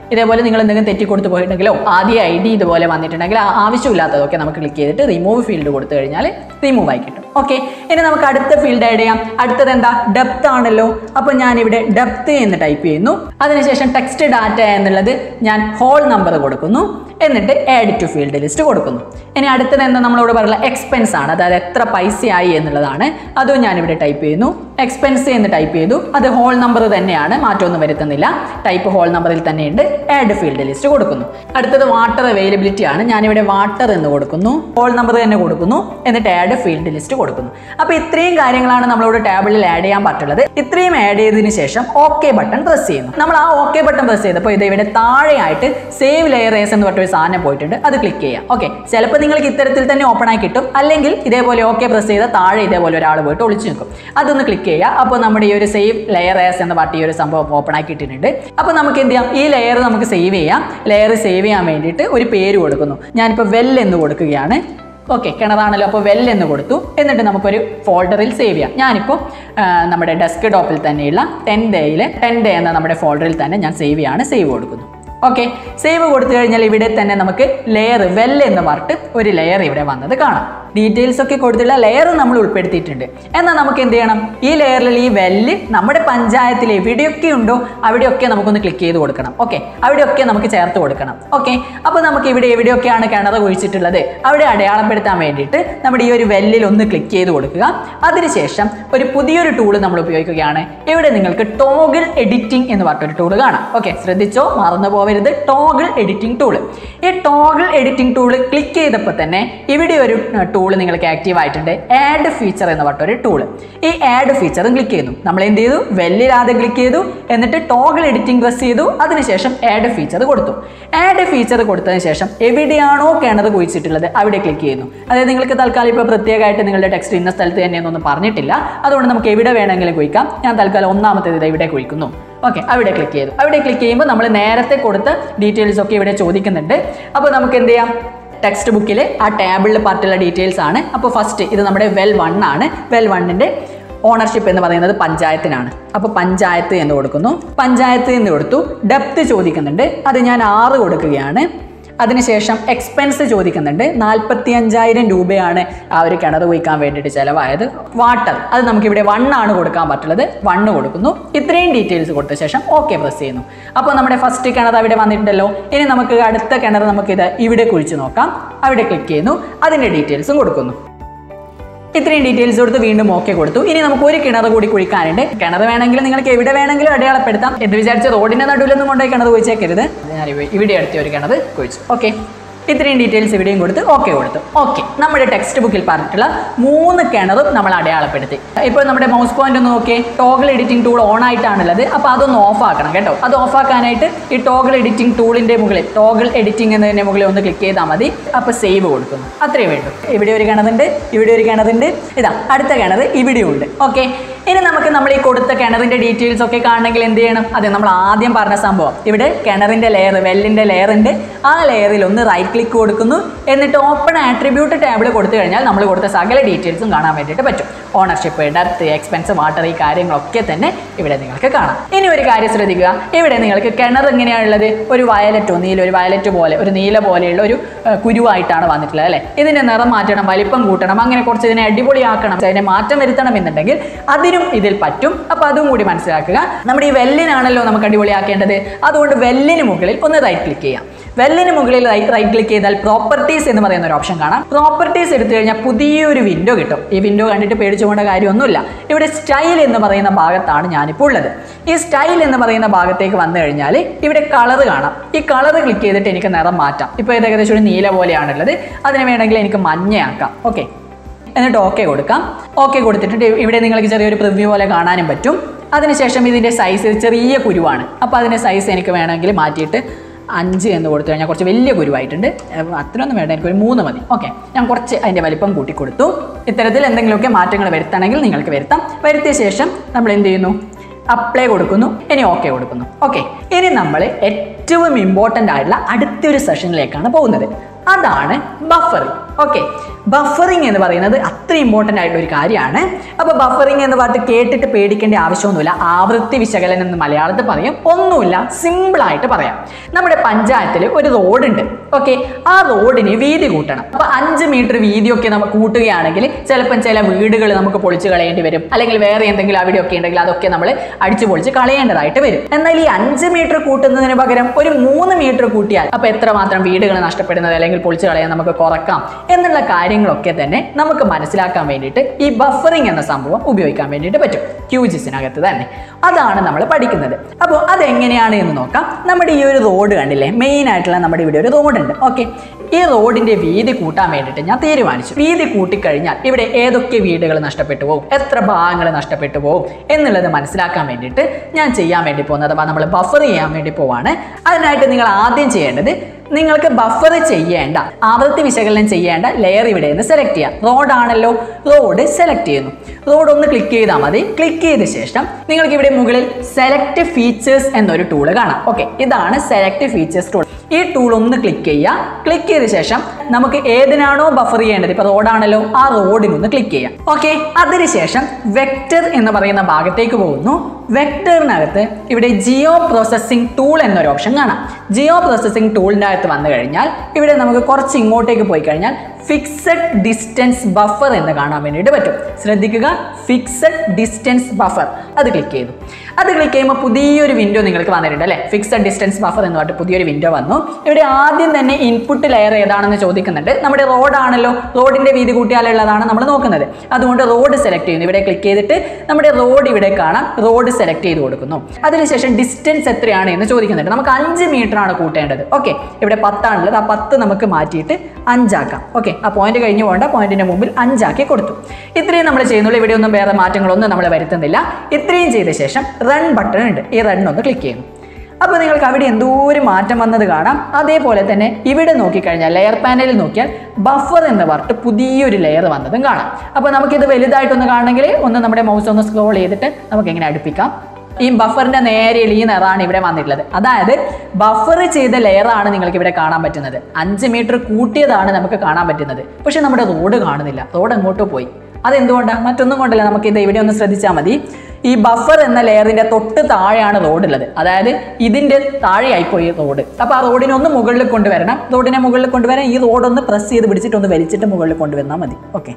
ഇതേപോലെ നിങ്ങൾ എന്തെങ്കിലും തെറ്റി കൊടുത്തു പോയിട്ടുണ്ടെങ്കിലോ ആദ്യ ഐ ഡി ഇതുപോലെ വന്നിട്ടുണ്ടെങ്കിൽ ആ ആവശ്യമില്ലാത്തതൊക്കെ നമുക്ക് ക്ലിക്ക് ചെയ്തിട്ട് റിമൂവ് ഫീൽഡ് കൊടുത്തു കഴിഞ്ഞാൽ റിമൂവ് ആയി കിട്ടും ഓക്കെ ഇനി നമുക്ക് അടുത്ത ഫീൽഡ് ആഡ് ചെയ്യാം അടുത്തത് എന്താ ഡെപ്ത് ആണല്ലോ അപ്പോൾ ഞാൻ ഇവിടെ ഡെപ്ത് എന്ന് ടൈപ്പ് ചെയ്യുന്നു അതിനുശേഷം ടെക്സ്റ്റ് ഡാറ്റ എന്നുള്ളത് ഞാൻ ഹോൾ നമ്പർ കൊടുക്കുന്നു എന്നിട്ട് ആഡ് ടു ഫീൽഡ് ലിസ്റ്റ് കൊടുക്കുന്നു ഇനി അടുത്തത് എന്താ നമ്മളോട് പറയുന്ന എക്സ്പെൻസ് ആണ് അതായത് എത്ര പൈസയായി എന്നുള്ളതാണ് അതും ഞാനിവിടെ ടൈപ്പ് ചെയ്യുന്നു എക്സ്പെൻസ് എന്ന് ടൈപ്പ് ചെയ്തു അത് ഹോൾ നമ്പർ തന്നെയാണ് മാറ്റമൊന്നും വരുത്തുന്നില്ല ടൈപ്പ് ഹോൾ നമ്പറിൽ തന്നെയുണ്ട് ആഡ് ഫീൽഡ് ലിസ്റ്റ് കൊടുക്കുന്നു അടുത്തത് വാട്ടർ അവൈലബിലിറ്റി ആണ് ഞാനിവിടെ വാട്ടർ എന്ന് കൊടുക്കുന്നു ഹോൾ നമ്പർ തന്നെ കൊടുക്കുന്നു എന്നിട്ട് ആഡ് ഫീൽഡ് ലിസ്റ്റ് കൊടുക്കുന്നു അപ്പോൾ ഇത്രയും കാര്യങ്ങളാണ് നമ്മളോട് ടേബിളിൽ ആഡ് ചെയ്യാൻ പറ്റുള്ളത് ഇത്രയും ആഡ് ചെയ്തതിന് ശേഷം ഓക്കെ ബട്ടൺ പ്രസ് ചെയ്യുന്നു നമ്മൾ ആ ഓക്കെ ബട്ടൺ പ്രസ് ചെയ്തപ്പോൾ ഇത് ഇവിടെ താഴെയായിട്ട് സേവ് ലെയറേഴ്സ് എന്ന് പറഞ്ഞൊരു സാധനം പോയിട്ടുണ്ട് അത് ക്ലിക്ക് ചെയ്യാം ഓക്കെ ചിലപ്പോൾ നിങ്ങൾക്ക് ഇത്തരത്തിൽ തന്നെ ഓപ്പൺ ആയി കിട്ടും അല്ലെങ്കിൽ ഇതേപോലെ ഓക്കെ പ്രസ് ചെയ്താൽ താഴെ ഇതേപോലെ ഒരാൾ പോയിട്ട് ഒളിച്ചു നിൽക്കും അതൊന്ന് ക്ലിക്ക് ചെയ്യുക അപ്പോൾ നമ്മുടെ ഈ ഒരു സേവ് ലെയറേഴ്സ് എന്ന് പറഞ്ഞ ഈ ഒരു സംഭവം ഓപ്പൺ ആക്കി ഇട്ടിട്ടുണ്ട് അപ്പോൾ നമുക്ക് എന്ത് ചെയ്യാം ഈ ലെയർ നമുക്ക് സേവ് ചെയ്യാം ലെയർ സേവ് ചെയ്യാൻ വേണ്ടിയിട്ട് ഒരു പേര് കൊടുക്കുന്നു ഞാനിപ്പോൾ വെൽ എന്ന് കൊടുക്കുകയാണ് ഓക്കെ കിണറാണല്ലോ അപ്പോൾ വെൽ എന്ന് കൊടുത്തു എന്നിട്ട് നമുക്കൊരു ഫോൾഡറിൽ സേവ് ചെയ്യാം ഞാനിപ്പോൾ ആ, നമ്മുടെ ഡെസ്ക് ടോപ്പിൽ തന്നെയുള്ള ടെൻ ഡേയിൽ ടെൻ ഡേ എന്ന നമ്മുടെ ഫോൾഡറിൽ തന്നെ ഞാൻ സേവ് ചെയ്യാണ് സേവ് കൊടുക്കുന്നു ഓക്കെ സേവ് കൊടുത്തു കഴിഞ്ഞാൽ ഇവിടെ തന്നെ നമുക്ക് ലെയർ വെൽ എന്ന് പറഞ്ഞിട്ട് ഒരു ലെയർ ഇവിടെ വന്നത് കാണാം ഡീറ്റെയിൽസ് ഒക്കെ കൊടുത്തുള്ള ലെയർ നമ്മൾ ഉൾപ്പെടുത്തിയിട്ടുണ്ട് എന്നാൽ നമുക്ക് എന്ത് ചെയ്യണം ഈ ലെയറിൽ ഈ വെല്ല് നമ്മുടെ പഞ്ചായത്തിൽ എവിടെയൊക്കെ ഉണ്ടോ അവിടെയൊക്കെ നമുക്കൊന്ന് ക്ലിക്ക് ചെയ്ത് കൊടുക്കണം ഓക്കെ അവിടെയൊക്കെ നമുക്ക് ചേർത്ത് കൊടുക്കണം ഓക്കെ അപ്പോൾ നമുക്ക് ഇവിടെ എവിടെയൊക്കെയാണ് കിണർ കുഴിച്ചിട്ടുള്ളത് അവിടെ അടയാളപ്പെടുത്താൻ വേണ്ടിയിട്ട് നമ്മുടെ ഈ ഒരു വെല്ലിൽ ഒന്ന് ക്ലിക്ക് ചെയ്ത് കൊടുക്കുക അതിനുശേഷം ഒരു പുതിയൊരു ടൂള് നമ്മൾ ഉപയോഗിക്കുകയാണ് ഇവിടെ നിങ്ങൾക്ക് ടോഗിൾ എഡിറ്റിംഗ് എന്ന് പറഞ്ഞൊരു ടൂള് കാണാം ഓക്കെ ശ്രദ്ധിച്ചോ മറന്നു പോവരുത് ടോഗിൾ എഡിറ്റിംഗ് ടൂള് ഈ ടോഗിൾ എഡിറ്റിംഗ് ടൂള് ക്ലിക്ക് ചെയ്തപ്പോൾ തന്നെ ഇവിടെ ഒരു ടൂള് നിങ്ങൾക്ക് ആക്റ്റീവ് ആയിട്ടുണ്ട് ആഡ് ഫീച്ചർ എന്ന് പറഞ്ഞൊരു ടൂള് ഈ ആഡ് ഫീച്ചറും ക്ലിക്ക് ചെയ്യുന്നു നമ്മൾ എന്ത് ചെയ്തു വെല്ലിൽ ആദ്യം ക്ലിക്ക് ചെയ്തു എന്നിട്ട് ടോഗിൾ എഡിറ്റിംഗ് പ്രസ് ചെയ്തു അതിനുശേഷം ആഡ് ഫീച്ചർ കൊടുത്തു ആഡ് ഫീച്ചർ കൊടുത്തതിന് ശേഷം എവിടെയാണോ കിണർ കുഴിച്ചിട്ടുള്ളത് അവിടെ ക്ലിക്ക് ചെയ്യുന്നു അതായത് നിങ്ങൾക്ക് തൽക്കാലം ഇപ്പോൾ പ്രത്യേകമായിട്ട് നിങ്ങളുടെ ടെക്സ്റ്റ് ഇന്ന സ്ഥലത്ത് തന്നെയൊന്നും പറഞ്ഞിട്ടില്ല അതുകൊണ്ട് നമുക്ക് എവിടെ വേണമെങ്കിലും കുഴിക്കാം ഞാൻ തൽക്കാലം ഒന്നാമത്തേത് ഇത് ഇവിടെ കുഴിക്കുന്നു ഓക്കെ അവിടെ ക്ലിക്ക് ചെയ്തു അവിടെ ക്ലിക്ക് ചെയ്യുമ്പോൾ നമ്മൾ നേരത്തെ കൊടുത്ത ഡീറ്റെയിൽസ് ഒക്കെ ഇവിടെ ചോദിക്കുന്നുണ്ട് അപ്പോൾ നമുക്ക് എന്ത് ചെയ്യാം ടെക്സ്റ്റ് ബുക്കിൽ ആ ടേബിളിൽ പാർട്ടുള്ള ഡീറ്റെയിൽസ് ആണ് അപ്പോൾ ഫസ്റ്റ് ഇത് നമ്മുടെ വെൽ വൺ ആണ് വെൽ വണ്ണിൻ്റെ ഓണർഷിപ്പ് എന്ന് പറയുന്നത് പഞ്ചായത്തിനാണ് അപ്പോൾ പഞ്ചായത്ത് എന്ന് കൊടുക്കുന്നു പഞ്ചായത്ത് എന്ന് കൊടുത്തു ഡെപ്ത് ചോദിക്കുന്നുണ്ട് അത് ഞാൻ ആറ് കൊടുക്കുകയാണ് അതിനുശേഷം എക്സ്പെൻസ് ചോദിക്കുന്നുണ്ട് നാൽപ്പത്തി അഞ്ചായിരം രൂപയാണ് ആ ഒരു കിണർ കുഴിക്കാൻ വേണ്ടിയിട്ട് ചിലവായത് വാട്ടർ അത് നമുക്കിവിടെ വൺ ആണ് കൊടുക്കാൻ പറ്റുള്ളത് വണ്ണ് കൊടുക്കുന്നു ഇത്രയും ഡീറ്റെയിൽസ് കൊടുത്ത ശേഷം ഓക്കെ പ്രസ് ചെയ്യുന്നു അപ്പോൾ നമ്മുടെ ഫസ്റ്റ് കിണർ അവിടെ വന്നിട്ടുണ്ടല്ലോ ഇനി നമുക്ക് അടുത്ത കിണർ നമുക്കിത് ഇവിടെ കുഴിച്ച് നോക്കാം അവിടെ ക്ലിക്ക് ചെയ്യുന്നു അതിൻ്റെ ഡീറ്റെയിൽസും കൊടുക്കുന്നു ഇത്രയും ഡീറ്റെയിൽസ് കൊടുത്ത് വീണ്ടും ഓക്കെ കൊടുത്തു ഇനി നമുക്ക് ഒരു കിണർ കൂടി കുഴിക്കാനുണ്ട് കിണർ വേണമെങ്കിൽ നിങ്ങൾക്ക് എവിടെ വേണമെങ്കിലും അടയാളപ്പെടുത്താം എന്ന് വിചാരിച്ച് റോഡിന്റെ നടുവിലൊന്നും കൊണ്ടുപോയി കിണർ കുഴിച്ചേക്കരുത് ഞാൻ ഇവ- ഇവിടെ അടുത്ത ഒരു കിണർ കുഴിച്ചു ഓക്കെ ഇത്രയും ഡീറ്റെയിൽസ് ഇവിടെയും കൊടുത്ത് ഓക്കെ കൊടുത്തു ഓക്കെ നമ്മുടെ ടെക്സ്റ്റ് ബുക്കിൽ പറഞ്ഞിട്ടുള്ള മൂന്ന് കിണറും നമ്മൾ അടയാളപ്പെടുത്തി ഇപ്പോൾ നമ്മുടെ മൗസ് പോയിന്റ് ഒന്ന് നോക്കിയേ ടോഗിൾ എഡിറ്റിംഗ് ടൂൾ ഓൺ ആയിട്ടാണുള്ളത് അപ്പോൾ അതൊന്ന് ഓഫ് ആക്കണം കേട്ടോ അത് ഓഫ് ആക്കാനായിട്ട് ഈ ടോഗിൾ എഡിറ്റിംഗ് ടൂളിൻ്റെ മുകളിൽ ടോഗിൾ എഡിറ്റിംഗ് എന്നതിൻ്റെ മുകളിൽ ഒന്ന് ക്ലിക്ക് ചെയ്താൽ മതി അപ്പോൾ സേവ് കൊടുക്കുന്നു അത്രയും വേണ്ടു ഇവിടെ ഒരു കിണറുണ്ട് ഇവിടെ ഒരു കിണറുണ്ട് ഇതാ അടുത്ത കിണർ ഇവിടെയും ഉണ്ട് ഓക്കെ ഇനി നമുക്ക് നമ്മൾ ഈ കൊടുത്ത കിണറിൻ്റെ ഡീറ്റെയിൽസ് ഒക്കെ കാണണമെങ്കിൽ എന്ത് ചെയ്യണം അതെ നമ്മൾ ആദ്യം പറഞ്ഞ സംഭവം ഇവിടെ കിണറിൻ്റെ ലെയർ വെല്ലിൻ്റെ ലെയർ ഉണ്ട് ആ ലെയറിൽ ഒന്ന് റൈറ്റ് ക്ലിക്ക് കൊടുക്കുന്നു എന്നിട്ട് ഓപ്പൺ ആട്രിബ്യൂട്ട് ടേബിൾ കൊടുത്തു കഴിഞ്ഞാൽ നമ്മൾ കൊടുത്ത സകല ഡീറ്റെയിൽസും കാണാൻ വേണ്ടിയിട്ട് പറ്റും ഓണർഷിപ്പ് ഡെപ്ത് എക്സ്പെൻസ് വാട്ടർ ഈ കാര്യങ്ങളൊക്കെ തന്നെ ഇവിടെ നിങ്ങൾക്ക് കാണാം ഇനി ഒരു കാര്യം ശ്രദ്ധിക്കുക ഇവിടെ നിങ്ങൾക്ക് കിണർ എങ്ങനെയാണുള്ളത് ഒരു വയലറ്റോ നീല ഒരു വയലറ്റ് പോലെ ഒരു നീല പോലെയുള്ള ഒരു ഏഹ്, കുരുവായിട്ടാണ് വന്നിട്ടുള്ളത് അല്ലേ ഇതിന്റെ നിറം മാറ്റണം വലിപ്പം കൂട്ടണം അങ്ങനെ കുറച്ച് ഇതിനെ അടിപൊളിയാക്കണം അതിനെ മാറ്റം വരുത്തണം എന്നുണ്ടെങ്കിൽ അതിനും ഇതിൽ പറ്റും അപ്പൊ അതും കൂടി മനസ്സിലാക്കുക നമ്മുടെ ഈ വെല്ലിനാണല്ലോ നമുക്ക് അടിപൊളിയാക്കേണ്ടത് അതുകൊണ്ട് വെല്ലിന് മുകളിൽ ഒന്ന് റൈറ്റ് ക്ലിക്ക് ചെയ്യാം വെല്ലിന് മുകളിൽ റൈറ്റ് റൈറ്റ് ക്ലിക്ക് ചെയ്താൽ പ്രോപ്പർട്ടീസ് എന്ന് പറയുന്ന ഒരു ഓപ്ഷൻ കാണാം പ്രോപ്പർട്ടീസ് എടുത്തു കഴിഞ്ഞാൽ പുതിയൊരു വിൻഡോ കിട്ടും ഈ വിൻഡോ കണ്ടിട്ട് പേടിച്ചു പോകേണ്ട കാര്യമൊന്നുമില്ല ഇവിടെ സ്റ്റൈൽ എന്ന് പറയുന്ന ഭാഗത്താണ് ഞാനിപ്പോൾ ഉള്ളത് ഈ സ്റ്റൈൽ എന്ന് പറയുന്ന ഭാഗത്തേക്ക് വന്നു കഴിഞ്ഞാൽ ഇവിടെ കളർ കാണാം ഈ കളർ ക്ലിക്ക് ചെയ്തിട്ട് എനിക്ക് നിറം മാറ്റാം ഇപ്പോൾ ഇത് ഏകദേശം ഒരു നീല പോലെയാണുള്ളത് അതിന് വേണമെങ്കിൽ എനിക്ക് മഞ്ഞയാക്കാം ഓക്കെ എന്നിട്ട് ഓക്കെ കൊടുക്കാം ഓക്കെ കൊടുത്തിട്ട് ഇവിടെ നിങ്ങൾക്ക് ചെറിയൊരു പ്രിവ്യൂ പോലെ കാണാനും പറ്റും അതിനുശേഷം ഇതിൻ്റെ സൈസ് ചെറിയ കുരുവാണ് അപ്പോൾ അതിൻ്റെ സൈസ് എനിക്ക് വേണമെങ്കിൽ മാറ്റിയിട്ട് അഞ്ച് എന്ന് കൊടുത്തു കഴിഞ്ഞാൽ കുറച്ച് വലിയ കുരുവായിട്ടുണ്ട് ഏഹ് അത്രയൊന്നും വേണ്ട എനിക്കൊരു മൂന്ന് മതി ഓക്കെ ഞാൻ കുറച്ച് അതിൻ്റെ വലിപ്പം കൂട്ടി കൊടുത്തു ഇത്തരത്തിൽ എന്തെങ്കിലുമൊക്കെ മാറ്റങ്ങൾ വരുത്തണമെങ്കിൽ നിങ്ങൾക്ക് വരുത്താം വരുത്തിയ ശേഷം നമ്മൾ എന്ത് ചെയ്യുന്നു അപ്ലൈ കൊടുക്കുന്നു ഇനി ഓക്കെ കൊടുക്കുന്നു ഓക്കെ ഇനി നമ്മൾ ഏറ്റവും ഇമ്പോർട്ടൻ്റ് ആയിട്ടുള്ള അടുത്തൊരു സെഷനിലേക്കാണ് പോകുന്നത് അതാണ് ബഫറിംഗ് ഓക്കെ ബഫറിംഗ് എന്ന് പറയുന്നത് അത്ര ഇമ്പോർട്ടൻ്റ് ആയിട്ടുള്ള ഒരു കാര്യമാണ് അപ്പോൾ ബഫറിംഗ് എന്ന് പറഞ്ഞിട്ട് കേട്ടിട്ട് പേടിക്കേണ്ട ആവശ്യമൊന്നുമില്ല ആവൃത്തി വിശകലനം എന്ന് മലയാളത്തിൽ പറയും ഒന്നുമില്ല സിമ്പിളായിട്ട് പറയാം നമ്മുടെ പഞ്ചായത്തിൽ ഒരു റോഡുണ്ട് ഓക്കെ ആ റോഡിന് വീതി കൂട്ടണം അപ്പോൾ അഞ്ച് മീറ്റർ വീതിയൊക്കെ നമുക്ക് കൂട്ടുകയാണെങ്കിൽ ചിലപ്പം ചില വീടുകൾ നമുക്ക് പൊളിച്ച് കളയേണ്ടി വരും അല്ലെങ്കിൽ വേറെ എന്തെങ്കിലും അവിടെയൊക്കെ ഉണ്ടെങ്കിൽ അതൊക്കെ നമ്മൾ അടിച്ചു പൊളിച്ച് കളയേണ്ടതായിട്ട് വരും എന്നാൽ ഈ അഞ്ച് മീറ്റർ കൂട്ടുന്നതിന് പകരം ഒരു മൂന്ന് മീറ്റർ കൂട്ടിയാൽ അപ്പോൾ എത്രമാത്രം വീടുകൾ നഷ്ടപ്പെടുന്നത് അല്ലെങ്കിൽ പൊളിച്ച് കളയാൻ നമുക്ക് കുറക്കാം എന്നുള്ള കാര്യങ്ങളൊക്കെ തന്നെ നമുക്ക് മനസ്സിലാക്കാൻ വേണ്ടിയിട്ട് ഈ ബഫറിംഗ് എന്ന സംഭവം ഉപയോഗിക്കാൻ വേണ്ടിയിട്ട് പറ്റും ക്യൂജിസിനകത്ത് തന്നെ അതാണ് നമ്മൾ പഠിക്കുന്നത് അപ്പോൾ അതെങ്ങനെയാണ് എന്ന് നോക്കാം നമ്മുടെ ഈ ഒരു റോഡ് കണ്ടില്ലേ മെയിൻ ആയിട്ടുള്ള നമ്മുടെ ഇവിടെ ഒരു റോഡ് ഉണ്ട് ഓക്കെ ഈ റോഡിന്റെ വീതി കൂട്ടാൻ വേണ്ടിയിട്ട് ഞാൻ തീരുമാനിച്ചു വീതി കൂട്ടിക്കഴിഞ്ഞാൽ ഇവിടെ ഏതൊക്കെ വീടുകൾ നഷ്ടപ്പെട്ടു പോകും എത്ര ഭാഗങ്ങൾ നഷ്ടപ്പെട്ടു പോകും എന്നുള്ളത് മനസ്സിലാക്കാൻ വേണ്ടിയിട്ട് ഞാൻ ചെയ്യാൻ വേണ്ടി പോകുന്നത് അഥവാ നമ്മൾ ബഫർ ചെയ്യാൻ വേണ്ടി പോവാണ് അതിനായിട്ട് നിങ്ങൾ ആദ്യം ചെയ്യേണ്ടത് നിങ്ങൾക്ക് ബഫർ ചെയ്യേണ്ട ആവൃത്തി വിശകലനം ചെയ്യേണ്ട ലെയർ ഇവിടെ നിന്ന് സെലക്ട് ചെയ്യാം റോഡാണല്ലോ റോഡ് സെലക്ട് ചെയ്യുന്നു റോഡ് ഒന്ന് ക്ലിക്ക് ചെയ്താൽ മതി ക്ലിക്ക് ചെയ്ത ശേഷം നിങ്ങൾക്ക് ഇവിടെ മുകളിൽ സെലക്ട് ഫീച്ചേഴ്സ് എന്നൊരു ടൂൾ കാണാം ഓക്കെ ഇതാണ് സെലക്ട് ഫീച്ചേഴ്സ് ടൂൾ ഈ ടൂൾ ഒന്ന് ക്ലിക്ക് ചെയ്യുക ക്ലിക്ക് ചെയ്ത ശേഷം നമുക്ക് ഏതിനാണോ ബഫർ ചെയ്യേണ്ടത് ഇപ്പോൾ റോഡാണല്ലോ ആ റോഡിനൊന്ന് ക്ലിക്ക് ചെയ്യാം ഓക്കെ അതിനുശേഷം വെക്റ്റർ എന്ന് പറയുന്ന ഭാഗത്തേക്ക് പോകുന്നു വെക്ടറിനകത്ത് ഇവിടെ ജിയോ പ്രോസസ്സിംഗ് ടൂൾ എന്നൊരു ഓപ്ഷൻ കാണാം ജിയോ പ്രോസസ്സിംഗ് ടൂളിൻ്റെ അകത്ത് വന്നു കഴിഞ്ഞാൽ ഇവിടെ നമുക്ക് കുറച്ച് ഇങ്ങോട്ടേക്ക് പോയി കഴിഞ്ഞാൽ ഫിക്സഡ് ഡിസ്റ്റൻസ് ബഫർ എന്ന് കാണാൻ വേണ്ടിയിട്ട് പറ്റും ശ്രദ്ധിക്കുക ഫിക്സഡ് ഡിസ്റ്റൻസ് ബഫർ അത് ക്ലിക്ക് ചെയ്തു അത് ക്ലിക്ക് ചെയ്യുമ്പോൾ പുതിയൊരു വിൻഡോ നിങ്ങൾക്ക് വന്നിട്ടുണ്ട് അല്ലേ ഫിക്സഡ് ഡിസ്റ്റൻസ് ബഫർ എന്ന് പറഞ്ഞിട്ട് പുതിയൊരു വിൻഡോ വന്നു ഇവിടെ ആദ്യം തന്നെ ഇൻപുട്ട് ലെയർ ഏതാണെന്ന് ചോദിക്കുന്നുണ്ട് നമ്മുടെ റോഡാണല്ലോ റോഡിന്റെ വീതി കൂട്ടിയാലുള്ളതാണ് നമ്മൾ നോക്കുന്നത് അതുകൊണ്ട് റോഡ് സെലക്ട് ചെയ്യുന്നു ഇവിടെ ക്ലിക്ക് ചെയ്തിട്ട് നമ്മുടെ റോഡ് ഇവിടെ കാണാം റോഡ് സെലക്ട് ചെയ്ത് കൊടുക്കുന്നു അതിനുശേഷം ഡിസ്റ്റൻസ് എത്രയാണ് എന്ന് ചോദിക്കുന്നുണ്ട് നമുക്ക് അഞ്ച് മീറ്റർ ആണ് കൂട്ടേണ്ടത് ഓക്കെ ഇവിടെ പത്താണുള്ളത് ആ പത്ത് നമുക്ക് മാറ്റിയിട്ട് അഞ്ചാക്കാം ഓക്കെ ആ പോയിന്റ് കഴിഞ്ഞ് പോകേണ്ട പോയിന്റിന്റെ മുമ്പിൽ അഞ്ചാക്കി കൊടുത്തു ഇത്രയും നമ്മൾ ചെയ്യുന്നുള്ളൂ ഇവിടെ ഒന്നും വേറെ മാറ്റങ്ങളൊന്നും നമ്മൾ വരുത്തുന്നില്ല ഇത്രയും ചെയ്ത ശേഷം റൺ ബട്ടൺ ഉണ്ട് ഈ റൺ ഒന്ന് ക്ലിക്ക് ചെയ്യുന്നു അപ്പോൾ നിങ്ങൾക്ക് അവിടെ എന്തോ ഒരു മാറ്റം വന്നത് കാണാം അതേപോലെ തന്നെ ഇവിടെ നോക്കിക്കഴിഞ്ഞാൽ ലെയർ പാനലിൽ നോക്കിയാൽ ബഫർ എന്ന് പറഞ്ഞിട്ട് പുതിയൊരു ലെയർ വന്നതും കാണാം അപ്പോൾ നമുക്കിത് വലുതായിട്ടൊന്ന് കാണണമെങ്കിൽ ഒന്ന് നമ്മുടെ മൗസ് ഒന്ന് സ്ക്രോൾ ചെയ്തിട്ട് നമുക്ക് എങ്ങനെ അടുപ്പിക്കാം ഈ ബഫറിന്റെ നേരെയുള്ള ഈ നിറാണ് ഇവിടെ വന്നിട്ടുള്ളത് അതായത് ബഫർ ചെയ്ത ലെയറാണ് നിങ്ങൾക്ക് ഇവിടെ കാണാൻ പറ്റുന്നത് അഞ്ച് മീറ്റർ കൂട്ടിയതാണ് നമുക്ക് കാണാൻ പറ്റുന്നത് പക്ഷെ നമ്മുടെ റോഡ് കാണുന്നില്ല റോഡ് എങ്ങോട്ടോ പോയി അതെന്തുകൊണ്ടാണ് മറ്റൊന്നും കൊണ്ടല്ല നമുക്ക് ഇത് ഇവിടെ ഒന്ന് ശ്രദ്ധിച്ചാൽ മതി ഈ ബഫർ എന്ന ലെയറിന്റെ തൊട്ട് താഴെയാണ് റോഡുള്ളത് അതായത് ഇതിന്റെ താഴെയായിപ്പോയി റോഡ് അപ്പോൾ ആ റോഡിനെ ഒന്ന് മുകളിൽ കൊണ്ടുവരണം റോഡിനെ മുകളിൽ കൊണ്ടുവരാൻ ഈ റോഡൊന്ന് പ്രസ് ചെയ്ത് പിടിച്ചിട്ട് ഒന്ന് വലിച്ചിട്ട് മുകളിൽ കൊണ്ടുവന്നാൽ മതി ഓക്കെ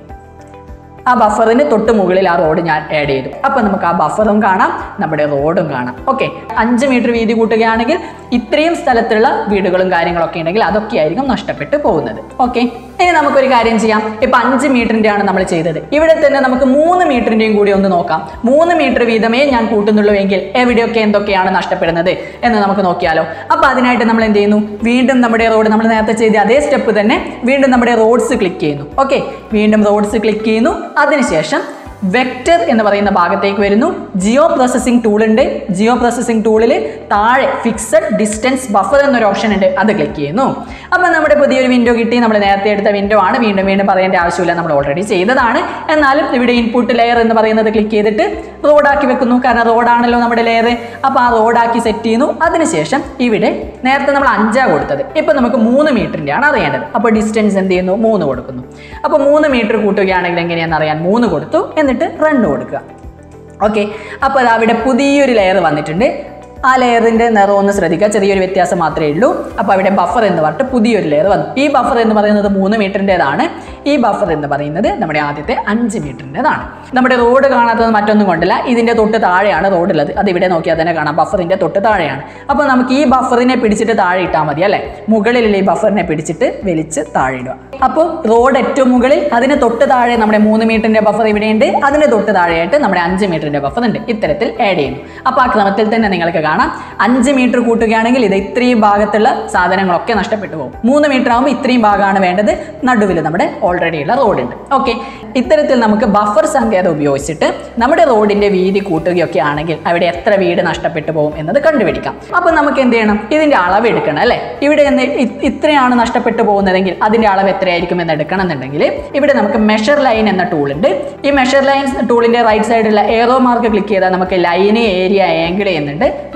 ആ ബഫറിന് തൊട്ട് മുകളിൽ ആ റോഡ് ഞാൻ ആഡ് ചെയ്തു അപ്പോൾ നമുക്ക് ആ ബഫറും കാണാം നമ്മുടെ റോഡും കാണാം ഓക്കെ അഞ്ച് മീറ്റർ വീതി കൂട്ടുകയാണെങ്കിൽ ഇത്രയും സ്ഥലത്തുള്ള വീടുകളും കാര്യങ്ങളൊക്കെ ഉണ്ടെങ്കിൽ അതൊക്കെ ആയിരിക്കും നഷ്ടപ്പെട്ടു പോകുന്നത് ഓക്കെ ഇനി നമുക്കൊരു കാര്യം ചെയ്യാം ഇപ്പൊ അഞ്ച് മീറ്ററിന്റെ ആണ് നമ്മൾ ചെയ്തത് ഇവിടെ തന്നെ നമുക്ക് മൂന്ന് മീറ്ററിന്റെയും കൂടി ഒന്ന് നോക്കാം മൂന്ന് മീറ്റർ വീതമേ ഞാൻ കൂട്ടുന്നുള്ളൂ എങ്കിൽ എവിടെയൊക്കെ എന്തൊക്കെയാണ് നഷ്ടപ്പെടുന്നത് എന്ന് നമുക്ക് നോക്കിയാലോ അപ്പൊ അതിനായിട്ട് നമ്മൾ എന്ത് ചെയ്യുന്നു വീണ്ടും നമ്മുടെ റോഡ് നമ്മൾ നേരത്തെ ചെയ്ത അതേ സ്റ്റെപ്പ് തന്നെ വീണ്ടും നമ്മുടെ റോഡ്സ് ക്ലിക്ക് ചെയ്യുന്നു ഓക്കെ വീണ്ടും റോഡ്സ് ക്ലിക്ക് ചെയ്യുന്നു അതിനുശേഷം വെക്റ്റർ എന്ന് പറയുന്ന ഭാഗത്തേക്ക് വരുന്നു ജിയോ പ്രോസസ്സിംഗ് ടൂൾ ഉണ്ട് ജിയോ പ്രോസസ്സിംഗ് ടൂളിൽ താഴെ ഫിക്സഡ് ഡിസ്റ്റൻസ് ബഫർ എന്നൊരു ഓപ്ഷൻ ഉണ്ട് അത് ക്ലിക്ക് ചെയ്യുന്നു അപ്പോൾ നമ്മുടെ പുതിയൊരു വിൻഡോ കിട്ടി നമ്മൾ നേരത്തെ എടുത്ത വിൻഡോ ആണ് വീണ്ടും വീണ്ടും പറയേണ്ട ആവശ്യമില്ല നമ്മൾ ഓൾറെഡി ചെയ്തതാണ് എന്നാലും ഇവിടെ ഇൻപുട്ട് ലെയർ എന്ന് പറയുന്നത് ക്ലിക്ക് ചെയ്തിട്ട് റോഡാക്കി വെക്കുന്നു കാരണം റോഡാണല്ലോ നമ്മുടെ ലെയർ അപ്പോൾ ആ റോഡാക്കി സെറ്റ് ചെയ്യുന്നു അതിനുശേഷം ഇവിടെ നേരത്തെ നമ്മൾ അഞ്ചാ കൊടുത്തത് ഇപ്പം നമുക്ക് മൂന്ന് മീറ്ററിൻ്റെ ആണ് അറിയേണ്ടത് അപ്പോൾ ഡിസ്റ്റൻസ് എന്ത് ചെയ്യുന്നു മൂന്ന് കൊടുക്കുന്നു അപ്പോൾ മൂന്ന് മീറ്റർ കൂട്ടുകയാണെങ്കിൽ എങ്ങനെയാണെന്ന് അറിയാൻ മൂന്ന് കൊടുത്തു എന്നിട്ട് റണ്ണ് കൊടുക്കുക ഓക്കെ അപ്പോൾ അത് അവിടെ പുതിയൊരു ലെയർ വന്നിട്ടുണ്ട് ആ ലെയറിന്റെ നിറം ഒന്ന് ശ്രദ്ധിക്കുക ചെറിയൊരു വ്യത്യാസം മാത്രമേ ഉള്ളൂ അപ്പോൾ അവിടെ ബഫർ എന്ന് പറഞ്ഞിട്ട് പുതിയൊരു ലെയർ വന്നു ഈ ബഫർ എന്ന് പറയുന്നത് മൂന്ന് മീറ്ററിൻ്റെതാണ് ഈ ബഫർ എന്ന് പറയുന്നത് നമ്മുടെ ആദ്യത്തെ അഞ്ച് മീറ്ററിൻ്റെതാണ് നമ്മുടെ റോഡ് കാണാത്തത് മറ്റൊന്നും കൊണ്ടല്ല ഇതിന്റെ തൊട്ട് താഴെയാണ് റോഡ് ഉള്ളത് അത് ഇവിടെ നോക്കിയാൽ തന്നെ കാണാം ബഫറിന്റെ തൊട്ട് താഴെയാണ് അപ്പോൾ നമുക്ക് ഈ ബഫറിനെ പിടിച്ചിട്ട് താഴെ ഇട്ടാൽ മതി അല്ലേ മുകളിലുള്ള ഈ ബഫറിനെ പിടിച്ചിട്ട് വലിച്ച് താഴെ ഇടുക അപ്പോൾ റോഡ് ഏറ്റവും മുകളിൽ അതിന് തൊട്ട് താഴെ നമ്മുടെ മൂന്ന് മീറ്ററിന്റെ ബഫർ ഇവിടെയുണ്ട് അതിന് തൊട്ട് താഴെയായിട്ട് നമ്മുടെ അഞ്ച് മീറ്ററിന്റെ ബഫർ ഉണ്ട് ഇത്തരത്തിൽ ആഡ് ചെയ്യുന്നു അപ്പോൾ ആ ക്രമത്തിൽ തന്നെ നിങ്ങൾക്ക് കാണാം അഞ്ച് മീറ്റർ കൂട്ടുകയാണെങ്കിൽ ഇത് ഇത്രയും ഭാഗത്തുള്ള സാധനങ്ങളൊക്കെ നഷ്ടപ്പെട്ടു പോകും മൂന്ന് മീറ്റർ ആകുമ്പോൾ ഇത്രയും ഭാഗമാണ് വേണ്ടത് നടുവിൽ നമ്മുടെ ഓൾറെഡി ഉള്ള റോഡ് ഉണ്ട് ഓക്കെ ഇത്തരത്തിൽ നമുക്ക് ബഫർ സങ്കേതം ഉപയോഗിച്ചിട്ട് നമ്മുടെ റോഡിന്റെ വീതി കൂട്ടുകയൊക്കെ ആണെങ്കിൽ അവിടെ എത്ര വീട് നഷ്ടപ്പെട്ടു പോകും എന്നത് കണ്ടുപിടിക്കാം അപ്പോൾ നമുക്ക് എന്ത് ചെയ്യണം ഇതിന്റെ അളവ് എടുക്കണം അല്ലേ ഇവിടെ നിന്ന് ഇ- ഇത്രയാണ് നഷ്ടപ്പെട്ടു പോകുന്നതെങ്കിൽ അതിന്റെ അളവ് എത്രയായിരിക്കും എന്ന് എടുക്കണം എന്നുണ്ടെങ്കിൽ ഇവിടെ നമുക്ക് മെഷർ ലൈൻ എന്ന ടൂൾ ഉണ്ട് ഈ മെഷർ ലൈൻ ടൂളിന്റെ റൈറ്റ് സൈഡിലുള്ള ഏറോ മാർക്ക് ക്ലിക്ക് ചെയ്താൽ നമുക്ക് ലൈന് ഏരിയ ആംഗിൾ എന്നുണ്ട്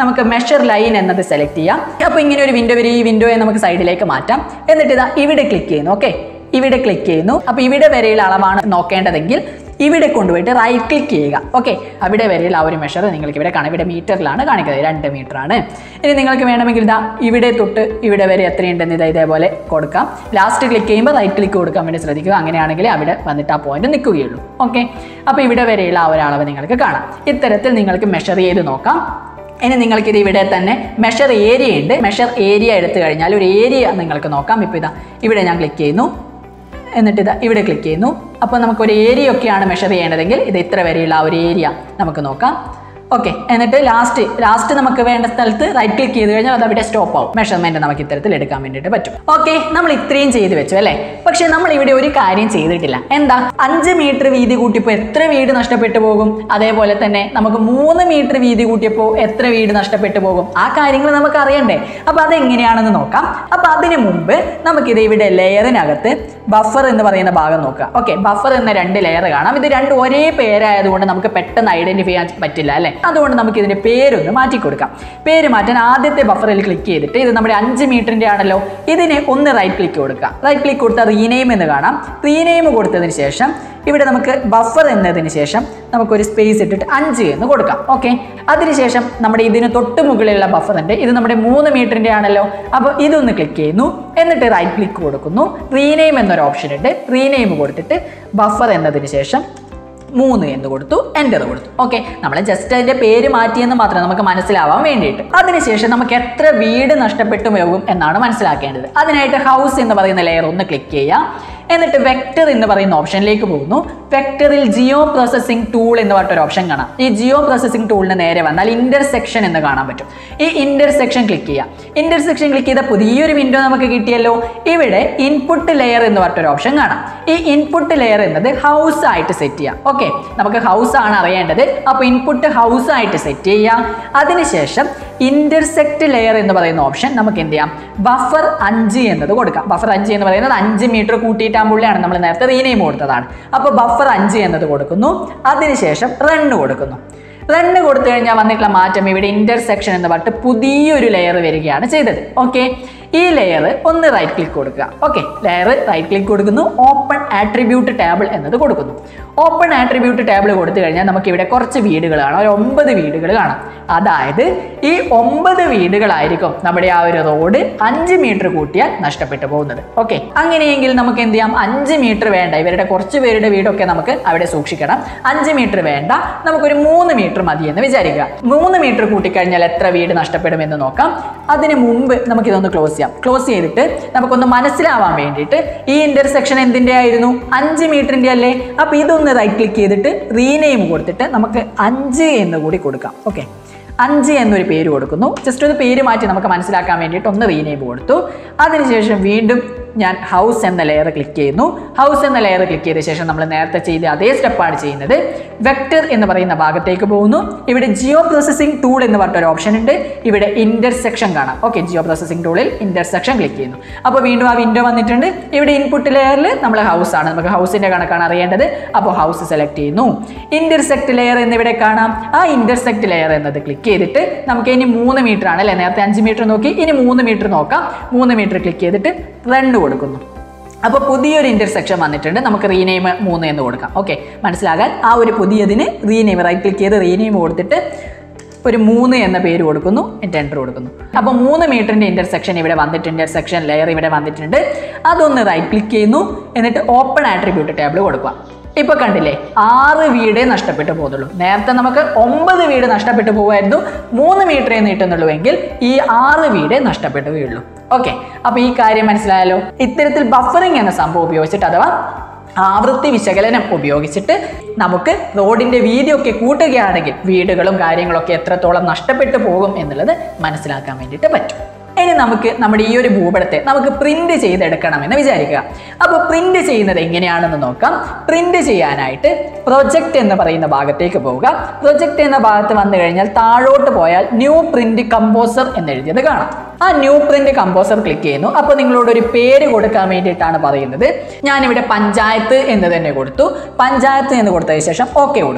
നമുക്ക് മെഷർ ലൈൻ എന്നത് സെലക്ട് ചെയ്യാം അപ്പോൾ ഇങ്ങനെ ഒരു വിൻഡോ വരെ ഈ വിൻഡോയെ നമുക്ക് സൈഡിലേക്ക് മാറ്റാം എന്നിട്ട് ഇതാ ഇവിടെ ക്ലിക്ക് ചെയ്യുന്നു ഓക്കെ ഇവിടെ ക്ലിക്ക് ചെയ്യുന്നു അപ്പോൾ ഇവിടെ വരെയുള്ള അളവാണ് നോക്കേണ്ടതെങ്കിൽ ഇവിടെ കൊണ്ടുപോയിട്ട് റൈറ്റ് ക്ലിക്ക് ചെയ്യുക ഓക്കെ അവിടെ വരെയുള്ള ആ ഒരു മെഷർ നിങ്ങൾക്ക് ഇവിടെ കാണാം ഇവിടെ മീറ്ററിലാണ് കാണിക്കുന്നത് രണ്ട് മീറ്റർ ആണ് ഇനി നിങ്ങൾക്ക് വേണമെങ്കിൽ ഇതാ ഇവിടെ തൊട്ട് ഇവിടെ വരെ എത്രയുണ്ടെന്ന് ഇതാ ഇതേപോലെ കൊടുക്കാം ലാസ്റ്റ് ക്ലിക്ക് ചെയ്യുമ്പോൾ റൈറ്റ് ക്ലിക്ക് കൊടുക്കാൻ വേണ്ടി ശ്രദ്ധിക്കുക അങ്ങനെയാണെങ്കിൽ അവിടെ വന്നിട്ട് ആ പോയിന്റ് നിൽക്കുകയുള്ളൂ ഓക്കെ അപ്പോൾ ഇവിടെ വരെയുള്ള ആ ഒരു അളവ് നിങ്ങൾക്ക് കാണാം ഇത്തരത്തിൽ നിങ്ങൾക്ക് മെഷർ ചെയ്ത് നോക്കാം ഇനി നിങ്ങൾക്കിത് ഇവിടെ തന്നെ മെഷർ ഏരിയ ഉണ്ട് മെഷർ ഏരിയ എടുത്തു കഴിഞ്ഞാൽ ഒരു ഏരിയ നിങ്ങൾക്ക് നോക്കാം ഇപ്പോൾ ഇതാ ഇവിടെ ഞാൻ ക്ലിക്ക് ചെയ്യുന്നു എന്നിട്ട് ഇതാ ഇവിടെ ക്ലിക്ക് ചെയ്യുന്നു അപ്പോൾ നമുക്ക് ഒരു ഏരിയ ഒക്കെയാണ് മെഷർ ചെയ്യേണ്ടതെങ്കിൽ ഇത് ഇത്ര വരെയുള്ള ആ ഒരു ഏരിയ നമുക്ക് നോക്കാം ഓക്കെ എന്നിട്ട് ലാസ്റ്റ് ലാസ്റ്റ് നമുക്ക് വേണ്ട സ്ഥലത്ത് റൈറ്റ് ക്ലിക്ക് ചെയ്ത് കഴിഞ്ഞാൽ അത് അവിടെ സ്റ്റോപ്പ് ആവും മെഷർമെന്റ് നമുക്ക് ഇത്തരത്തിൽ എടുക്കാൻ വേണ്ടിയിട്ട് പറ്റും ഓക്കെ നമ്മൾ ഇത്രയും ചെയ്ത് വെച്ചു അല്ലേ പക്ഷേ നമ്മൾ ഇവിടെ ഒരു കാര്യം ചെയ്തിട്ടില്ല എന്താ അഞ്ച് മീറ്റർ വീതി കൂട്ടിയപ്പോൾ എത്ര വീട് നഷ്ടപ്പെട്ടു പോകും അതേപോലെ തന്നെ നമുക്ക് മൂന്ന് മീറ്റർ വീതി കൂട്ടിയപ്പോൾ എത്ര വീട് നഷ്ടപ്പെട്ടു പോകും ആ കാര്യങ്ങൾ നമുക്ക് അറിയണ്ടേ അപ്പൊ അതെങ്ങനെയാണെന്ന് നോക്കാം അപ്പൊ അതിനു മുമ്പ് നമുക്കിത് ഇവിടെ ലെയറിനകത്ത് ബഫർ എന്ന് പറയുന്ന ഭാഗം നോക്കാം ഓക്കെ ബഫർ എന്ന രണ്ട് ലെയർ കാണാം ഇത് രണ്ട് ഒരേ പേരായതുകൊണ്ട് നമുക്ക് പെട്ടെന്ന് ഐഡന്റിഫൈ ചെയ്യാൻ പറ്റില്ല അല്ലേ അതുകൊണ്ട് നമുക്ക് ഇതിന്റെ പേരൊന്ന് മാറ്റി കൊടുക്കാം പേര് മാറ്റാൻ ആദ്യത്തെ ബഫറിൽ ക്ലിക്ക് ചെയ്തിട്ട് ഇത് നമ്മുടെ അഞ്ച് മീറ്ററിന്റെ ആണല്ലോ ഇതിനെ ഒന്ന് റൈറ്റ് ക്ലിക്ക് കൊടുക്കുക റൈറ്റ് ക്ലിക്ക് കൊടുത്താൽ റീനെയിം എന്ന് കാണാം റീനെയിം കൊടുത്തതിന് ശേഷം ഇവിടെ നമുക്ക് ബഫർ എന്നതിന് ശേഷം നമുക്കൊരു സ്പേസ് ഇട്ടിട്ട് അഞ്ച് എന്ന് കൊടുക്കാം ഓക്കെ അതിനുശേഷം നമ്മുടെ ഇതിന് തൊട്ട് മുകളിലുള്ള ബഫർ ഉണ്ട് ഇത് നമ്മുടെ മൂന്ന് മീറ്ററിന്റെ ആണല്ലോ അപ്പോൾ ഇതൊന്ന് ക്ലിക്ക് ചെയ്യുന്നു എന്നിട്ട് റൈറ്റ് ക്ലിക്ക് കൊടുക്കുന്നു റീനെയിം എന്നൊരു ഓപ്ഷൻ ഉണ്ട് റീനെയിം കൊടുത്തിട്ട് ബഫർ എന്നതിന് ശേഷം മൂന്ന് എന്ന് കൊടുത്തു എൻ്റർ കൊടുത്തു ഓക്കെ നമ്മൾ ജസ്റ്റ് അതിന്റെ പേര് മാറ്റിയെന്ന് മാത്രം നമുക്ക് മനസ്സിലാവാൻ വേണ്ടിയിട്ട് അതിനുശേഷം നമുക്ക് എത്ര വീട് നഷ്ടപ്പെട്ടു പോകും എന്നാണ് മനസ്സിലാക്കേണ്ടത് അതിനായിട്ട് ഹൗസ് എന്ന് പറയുന്ന ലെയർ ഒന്ന് ക്ലിക്ക് ചെയ്യാം എന്നിട്ട് വെക്ടർ എന്ന് പറയുന്ന ഓപ്ഷനിലേക്ക് പോകുന്നു വെക്ടറിൽ ജിയോ പ്രോസസ്സിംഗ് ടൂൾ എന്ന് പറഞ്ഞൊരു ഓപ്ഷൻ കാണാം ഈ ജിയോ പ്രോസസ്സിംഗ് ടൂളിന് നേരെ വന്നാൽ ഇന്റർസെക്ഷൻ എന്ന് കാണാൻ പറ്റും ഈ ഇന്റർസെക്ഷൻ ക്ലിക്ക് ചെയ്യാം ഇന്റർസെക്ഷൻ ക്ലിക്ക് ചെയ്ത പുതിയൊരു വിൻഡോ നമുക്ക് കിട്ടിയല്ലോ ഇവിടെ ഇൻപുട്ട് ലെയർ എന്ന് പറഞ്ഞൊരു ഓപ്ഷൻ കാണാം ഈ ഇൻപുട്ട് ലെയർ എന്നത് ഹൗസ് ആയിട്ട് സെറ്റ് ചെയ്യാം ഓക്കെ നമുക്ക് ഹൗസ് ആണ് അറിയേണ്ടത് അപ്പോൾ ഇൻപുട്ട് ഹൗസ് ആയിട്ട് സെറ്റ് ചെയ്യാം അതിനുശേഷം ഇന്റർസെക്ട് ലെയർ എന്ന് പറയുന്ന ഓപ്ഷൻ നമുക്ക് എന്ത് ചെയ്യാം ബഫർ അഞ്ച് എന്നത് കൊടുക്കാം ബഫർ അഞ്ച് എന്ന് പറയുന്നത് അഞ്ച് മീറ്റർ കൂട്ടിയിട്ടാകുമ്പോഴാണ് നമ്മൾ നേരത്തെ റീനെയിം കൊടുത്തതാണ് അപ്പോൾ ബഫർ അഞ്ച് എന്നത് കൊടുക്കുന്നു അതിനുശേഷം റണ്ണ് കൊടുക്കുന്നു റണ്ണ് കൊടുത്തു കഴിഞ്ഞാൽ വന്നിട്ടുള്ള മാറ്റം ഇവിടെ ഇന്റർസെക്ഷൻ എന്ന് പറഞ്ഞിട്ട് പുതിയൊരു ലെയർ വരികയാണ് ചെയ്തത് ഓക്കെ ഈ ലെയർ ഒന്ന് റൈറ്റ് ക്ലിക്ക് കൊടുക്കുക ഓക്കെ ലെയർ റൈറ്റ് ക്ലിക്ക് കൊടുക്കുന്നു ഓപ്പൺ ആട്രിബ്യൂട്ട് ടേബിൾ എന്നത് കൊടുക്കുന്നു ഓപ്പൺ ആട്രിബ്യൂട്ട് ടേബിൾ കൊടുത്തു കഴിഞ്ഞാൽ നമുക്ക് ഇവിടെ കുറച്ച് വീടുകൾ കാണാം ഒരു ഒമ്പത് വീടുകൾ കാണാം അതായത് ഈ ഒമ്പത് വീടുകളായിരിക്കും നമ്മുടെ ആ ഒരു റോഡ് അഞ്ച് മീറ്റർ കൂട്ടിയാൽ നഷ്ടപ്പെട്ടു പോകുന്നത് ഓക്കെ അങ്ങനെയെങ്കിൽ നമുക്ക് എന്ത് ചെയ്യാം അഞ്ച് മീറ്റർ വേണ്ട ഇവരുടെ കുറച്ച് പേരുടെ വീടൊക്കെ നമുക്ക് അവിടെ സൂക്ഷിക്കണം അഞ്ച് മീറ്റർ വേണ്ട നമുക്കൊരു മൂന്ന് മീറ്റർ മതി എന്ന് വിചാരിക്കുക മൂന്ന് മീറ്റർ കൂട്ടിക്കഴിഞ്ഞാൽ എത്ര വീട് നഷ്ടപ്പെടുമെന്ന് നോക്കാം അതിന് മുമ്പ് നമുക്കിതൊന്ന് ക്ലോസ് ചെയ്യാം ക്ലോസ് ചെയ്തിട്ട് നമുക്കൊന്ന് മനസ്സിലാവാൻ വേണ്ടിയിട്ട് ഈ ഇന്റർസെക്ഷൻ എന്തിൻ്റെ ആയിരുന്നു അഞ്ച് മീറ്ററിൻ്റെ അല്ലേ അപ്പോൾ ഇതൊന്ന് റൈറ്റ് ക്ലിക്ക് ചെയ്തിട്ട് റീനെയിം കൊടുത്തിട്ട് നമുക്ക് അഞ്ച് എന്ന് കൂടി കൊടുക്കാം ഓക്കെ അഞ്ച് എന്നൊരു പേര് കൊടുക്കുന്നു ജസ്റ്റ് ഒന്ന് പേര് മാറ്റി നമുക്ക് മനസ്സിലാക്കാൻ വേണ്ടിയിട്ട് ഒന്ന് റീനെയിം കൊടുത്തു അതിനുശേഷം വീണ്ടും ഞാൻ ഹൗസ് എന്ന ലെയർ ക്ലിക്ക് ചെയ്യുന്നു ഹൗസ് എന്ന ലെയർ ക്ലിക്ക് ചെയ്ത ശേഷം നമ്മൾ നേരത്തെ ചെയ്ത അതേ സ്റ്റെപ്പാണ് ചെയ്യുന്നത് വെക്ടർ എന്ന് പറയുന്ന ഭാഗത്തേക്ക് പോകുന്നു ഇവിടെ ജിയോ പ്രോസസ്സിംഗ് ടൂൾ എന്ന് പറഞ്ഞ ഒരു ഓപ്ഷൻ ഉണ്ട് ഇവിടെ ഇന്റർസെക്ഷൻ കാണാം ഓക്കെ ജിയോ പ്രോസസ്സിംഗ് ടൂളിൽ ഇന്റർസെക്ഷൻ ക്ലിക്ക് ചെയ്യുന്നു അപ്പോൾ വീണ്ടും ആ വിൻഡോ വന്നിട്ടുണ്ട് ഇവിടെ ഇൻപുട്ട് ലെയറിൽ നമ്മൾ ഹൗസ് ആണ് നമുക്ക് ഹൗസിന്റെ കണക്കാണ് അറിയേണ്ടത് അപ്പോൾ ഹൗസ് സെലക്ട് ചെയ്യുന്നു ഇന്റർസെക്ട് ലെയർ എന്നിവിടെ കാണാം ആ ഇന്റർസെക്ട് ലെയർ എന്നത് ക്ലിക്ക് ചെയ്തിട്ട് നമുക്ക് ഇനി മൂന്ന് മീറ്റർ ആണ് അല്ലേ നേരത്തെ അഞ്ച് മീറ്റർ നോക്കി ഇനി മൂന്ന് മീറ്റർ നോക്കാം മൂന്ന് മീറ്റർ ക്ലിക്ക് ചെയ്തിട്ട് റണ്ണ് കൊടുക്കുന്നു അപ്പോൾ പുതിയൊരു ഇന്റർസെക്ഷൻ വന്നിട്ടുണ്ട് നമുക്ക് റീനെയിം മൂന്ന് എന്ന് കൊടുക്കാം ഓക്കെ മനസ്സിലാകാൻ ആ ഒരു പുതിയതിന് റീനെയിം റൈറ്റ് ക്ലിക്ക് ചെയ്ത് റീനെയിം കൊടുത്തിട്ട് ഒരു മൂന്ന് എന്ന പേര് കൊടുക്കുന്നു എന്നിട്ട് എൻ്റർ കൊടുക്കുന്നു അപ്പോൾ മൂന്ന് മീറ്ററിൻ്റെ ഇന്റർസെക്ഷൻ ഇവിടെ വന്നിട്ടുണ്ട് ഇന്റർസെക്ഷൻ ലെയർ ഇവിടെ വന്നിട്ടുണ്ട് അതൊന്ന് റൈറ്റ് ക്ലിക്ക് ചെയ്യുന്നു എന്നിട്ട് ഓപ്പൺ ആട്രിബ്യൂട്ട് ടേബിൾ കൊടുക്കുക ഇപ്പൊ കണ്ടില്ലേ ആറ് വീടേ നഷ്ടപ്പെട്ടു പോകുന്നുള്ളൂ നേരത്തെ നമുക്ക് ഒമ്പത് വീട് നഷ്ടപ്പെട്ടു പോകുമായിരുന്നു മൂന്ന് മീറ്ററേ നീട്ടുന്നുള്ളൂ എങ്കിൽ ഈ ആറ് വീടേ നഷ്ടപ്പെട്ടു വീഴുള്ളൂ ഓക്കെ അപ്പൊ ഈ കാര്യം മനസ്സിലായല്ലോ ഇത്തരത്തിൽ ബഫറിംഗ് എന്ന സംഭവം ഉപയോഗിച്ചിട്ട് അഥവാ ആവൃത്തി വിശകലനം ഉപയോഗിച്ചിട്ട് നമുക്ക് റോഡിന്റെ വീതിയൊക്കെ കൂട്ടുകയാണെങ്കിൽ വീടുകളും കാര്യങ്ങളൊക്കെ എത്രത്തോളം നഷ്ടപ്പെട്ടു പോകും എന്നുള്ളത് മനസ്സിലാക്കാൻ വേണ്ടിയിട്ട് പറ്റും ഇനി നമുക്ക് നമ്മുടെ ഈ ഒരു ഭൂപടത്തെ നമുക്ക് പ്രിന്റ് ചെയ്തെടുക്കണമെന്ന് വിചാരിക്കുക അപ്പോൾ പ്രിന്റ് ചെയ്യുന്നത് എങ്ങനെയാണെന്ന് നോക്കാം പ്രിന്റ് ചെയ്യാനായിട്ട് പ്രൊജക്റ്റ് എന്ന് പറയുന്ന ഭാഗത്തേക്ക് പോവുക പ്രൊജക്റ്റ് എന്ന ഭാഗത്ത് വന്നു കഴിഞ്ഞാൽ താഴോട്ട് പോയാൽ ന്യൂ പ്രിന്റ് കമ്പോസർ എന്ന് എഴുതിയത് കാണാം ആ ന്യൂ പ്രിന്റ് കമ്പോസർ ക്ലിക്ക് ചെയ്യുന്നു അപ്പോൾ നിങ്ങളോട് ഒരു പേര് കൊടുക്കാൻ വേണ്ടിയിട്ടാണ് പറയുന്നത് ഞാനിവിടെ പഞ്ചായത്ത് എന്ന് തന്നെ കൊടുത്തു പഞ്ചായത്ത് എന്ന് കൊടുത്തതിന് ശേഷം ഓക്കെ കൊടുക്കുന്നു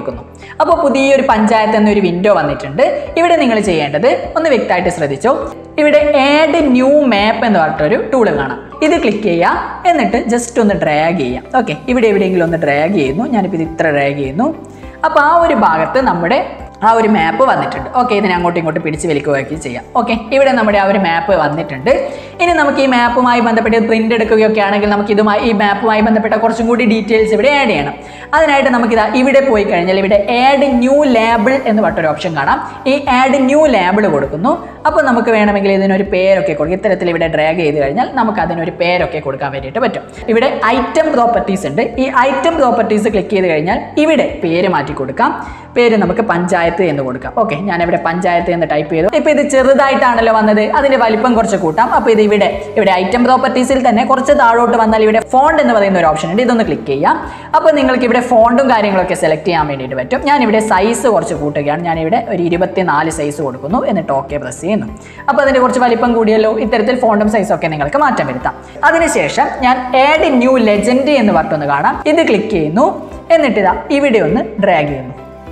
അപ്പോൾ പുതിയൊരു പഞ്ചായത്ത് എന്നൊരു വിൻഡോ വന്നിട്ടുണ്ട് ഇവിടെ നിങ്ങൾ ചെയ്യേണ്ടത് ഒന്ന് വ്യക്തമായിട്ട് ശ്രദ്ധിച്ചോ ഇവിടെ ആഡ് ന്യൂ മാപ്പ് എന്ന് പറഞ്ഞിട്ടൊരു ടൂള് കാണാം ഇത് ക്ലിക്ക് ചെയ്യുക എന്നിട്ട് ജസ്റ്റ് ഒന്ന് ഡ്രാഗ് ചെയ്യാം ഓക്കെ ഇവിടെ എവിടെയെങ്കിലും ഒന്ന് ഡ്രാഗ് ചെയ്യുന്നു ഞാനിപ്പോൾ ഇത് ഇത്ര ഡ്രാഗ് ചെയ്യുന്നു അപ്പോൾ ആ ഒരു ഭാഗത്ത് നമ്മുടെ ആ ഒരു മാപ്പ് വന്നിട്ടുണ്ട് ഓക്കെ ഇതിനെ അങ്ങോട്ടും ഇങ്ങോട്ടും പിടിച്ച് വലിക്കുകയൊക്കെ ചെയ്യാം ഓക്കെ ഇവിടെ നമ്മുടെ ആ ഒരു മാപ്പ് വന്നിട്ടുണ്ട് ഇനി നമുക്ക് ഈ മാപ്പുമായി ബന്ധപ്പെട്ട് പ്രിന്റ് എടുക്കുകയൊക്കെ ആണെങ്കിൽ നമുക്ക് ഇതുമായി ഈ മാപ്പുമായി ബന്ധപ്പെട്ട കുറച്ചും കൂടി ഡീറ്റെയിൽസ് ഇവിടെ ആഡ് ചെയ്യണം അതിനായിട്ട് നമുക്കിതാ ഇവിടെ പോയി കഴിഞ്ഞാൽ ഇവിടെ ആഡ് ന്യൂ ലേബിൾ എന്ന് പറഞ്ഞൊരു ഓപ്ഷൻ കാണാം ഈ ആഡ് ന്യൂ ലേബിൾ കൊടുക്കുന്നു അപ്പോൾ നമുക്ക് വേണമെങ്കിൽ ഇതിനൊരു പേരൊക്കെ കൊടുക്കും ഇത്തരത്തിൽ ഇവിടെ ഡ്രാഗ് ചെയ്ത് കഴിഞ്ഞാൽ നമുക്ക് അതിനൊരു പേരൊക്കെ കൊടുക്കാൻ വേണ്ടിയിട്ട് പറ്റും ഇവിടെ ഐറ്റം പ്രോപ്പർട്ടീസ് ഉണ്ട് ഈ ഐറ്റം പ്രോപ്പർട്ടീസ് ക്ലിക്ക് ചെയ്ത് കഴിഞ്ഞാൽ ഇവിടെ പേര് മാറ്റി കൊടുക്കാം പേര് നമുക്ക് പഞ്ചായത്ത് എന്ന് കൊടുക്കാം ഓക്കെ ഞാൻ ഇവിടെ പഞ്ചായത്ത് എന്ന് ടൈപ്പ് ചെയ്തു ഇപ്പോൾ ഇത് ചെറുതായിട്ടാണല്ലോ വന്നത് അതിന്റെ വലിപ്പം കുറച്ച് കൂട്ടാം അപ്പോൾ ഇത് ഇവിടെ ഇവിടെ ഐറ്റം പ്രോപ്പർട്ടീസിൽ തന്നെ കുറച്ച് താഴോട്ട് വന്നാൽ ഇവിടെ ഫോണ്ട് എന്ന് പറയുന്ന ഒരു ഓപ്ഷൻ ഉണ്ട് ഇതൊന്ന് ക്ലിക്ക് ചെയ്യാം അപ്പോൾ നിങ്ങൾക്ക് ഇവിടെ ഫോണ്ടും കാര്യങ്ങളൊക്കെ സെലക്ട് ചെയ്യാൻ വേണ്ടിയിട്ട് പറ്റും ഞാൻ ഇവിടെ സൈസ് കുറച്ച് കൂട്ടുകയാണ് ഞാൻ ഇവിടെ ഒരു ഇരുപത്തിനാല് സൈസ് കൊടുക്കുന്നു എന്നിട്ട് ഓക്കെ പ്രസ് ചെയ്യുന്നു അപ്പോൾ അതിന്റെ കുറച്ച് വലിപ്പം കൂടിയല്ലോ ഇത്തരത്തിൽ ഫോണ്ടും സൈസും ഒക്കെ നിങ്ങൾക്ക് മാറ്റം വരുത്താം അതിനുശേഷം ഞാൻ ആഡ് ന്യൂ ലെജൻഡ് എന്ന് പറഞ്ഞൊന്ന് കാണാം ഇത് ക്ലിക്ക് ചെയ്യുന്നു എന്നിട്ട് ഇതാ ഇവിടെ ഒന്ന് ഡ്രാഗ് ചെയ്യുന്നു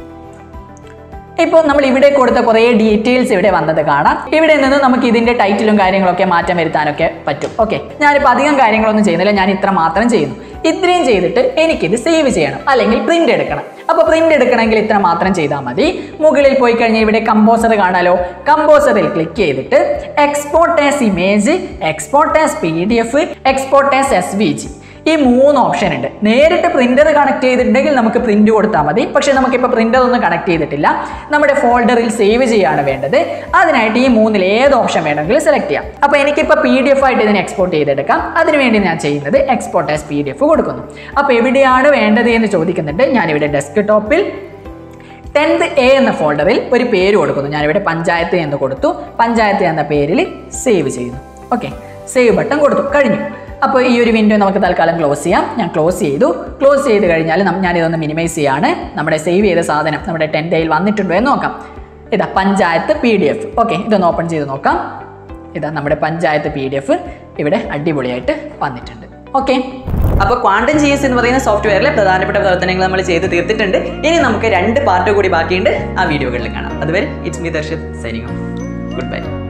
ഇപ്പോൾ നമ്മൾ ഇവിടെ കൊടുത്ത കുറേ ഡീറ്റെയിൽസ് ഇവിടെ വന്നത് കാണാം ഇവിടെ നിന്ന് നമുക്ക് ഇതിന്റെ ടൈറ്റിലും കാര്യങ്ങളൊക്കെ മാറ്റം വരുത്താനൊക്കെ പറ്റും ഓക്കെ ഞാനിപ്പോൾ അധികം കാര്യങ്ങളൊന്നും ചെയ്യുന്നില്ല ഞാൻ ഇത്ര മാത്രം ചെയ്യുന്നു ഇത്രയും ചെയ്തിട്ട് എനിക്കിത് സേവ് ചെയ്യണം അല്ലെങ്കിൽ പ്രിന്റ് എടുക്കണം അപ്പോൾ പ്രിന്റ് എടുക്കണമെങ്കിൽ ഇത്ര മാത്രം ചെയ്താൽ മതി മുകളിൽ പോയി കഴിഞ്ഞാൽ ഇവിടെ കമ്പോസർ കാണാലോ കമ്പോസറിൽ ക്ലിക്ക് ചെയ്തിട്ട് export as image export as P D F export as S V G ഈ മൂന്ന് ഓപ്ഷൻ ഉണ്ട് നേരിട്ട് പ്രിന്റർ കണക്ട് ചെയ്തിട്ടുണ്ടെങ്കിൽ നമുക്ക് പ്രിന്റ് കൊടുത്താൽ മതി പക്ഷേ നമുക്കിപ്പോൾ പ്രിന്റർ ഒന്നും കണക്ട് ചെയ്തിട്ടില്ല നമ്മുടെ ഫോൾഡറിൽ സേവ് ചെയ്യാണ് വേണ്ടത് അതിനായിട്ട് ഈ മൂന്നിൽ ഏത് ഓപ്ഷൻ വേണമെങ്കിലും സെലക്ട് ചെയ്യാം അപ്പോൾ എനിക്കിപ്പോൾ പി ഡി എഫ് ആയിട്ട് ഇതിനെ എക്സ്പോർട്ട് ചെയ്തെടുക്കാം അതിനുവേണ്ടി ഞാൻ ചെയ്യുന്നത് export as P D F കൊടുക്കുന്നു അപ്പോൾ എവിടെയാണ് വേണ്ടത് എന്ന് ചോദിക്കുന്നുണ്ട് ഞാനിവിടെ ഡെസ്ക് ടോപ്പിൽ ടെൻത്ത് എ എന്ന ഫോൾഡറിൽ ഒരു പേര് കൊടുക്കുന്നു ഞാനിവിടെ പഞ്ചായത്ത് എന്ന് കൊടുത്തു പഞ്ചായത്ത് എന്ന പേരിൽ സേവ് ചെയ്യുന്നു ഓക്കെ സേവ് ബട്ടൺ കൊടുത്തു കഴിഞ്ഞു അപ്പോൾ ഈ ഒരു വിൻഡോ നമുക്ക് തൽക്കാലം ക്ലോസ് ചെയ്യാം ഞാൻ ക്ലോസ് ചെയ്തു ക്ലോസ് ചെയ്ത് കഴിഞ്ഞാൽ നം- ഞാനിതൊന്ന് മിനിമൈസ് ചെയ്യാണ് നമ്മുടെ സേവ് ചെയ്ത സാധനം നമ്മുടെ ടെൻത്ത് എയിൽ വന്നിട്ടുണ്ടോ എന്ന് നോക്കാം ഇതാ panchayat P D F okay ഇതൊന്ന് ഓപ്പൺ ചെയ്ത് നോക്കാം ഇതാ നമ്മുടെ പഞ്ചായത്ത് പി ഡി എഫ് ഇവിടെ അടിപൊളിയായിട്ട് വന്നിട്ടുണ്ട് ഓക്കെ അപ്പോൾ ക്വാണ്ടം ജി എസ് എന്ന് പറയുന്ന സോഫ്റ്റ്വെയറിലെ പ്രധാനപ്പെട്ട പ്രവർത്തനങ്ങൾ നമ്മൾ ചെയ്ത് തീർത്തിട്ടുണ്ട് ഇനി നമുക്ക് രണ്ട് പാർട്ട് കൂടി ബാക്കിയുണ്ട് ആ വീഡിയോകളിൽ കാണാം അതുവരെ it's me Darshan signing good by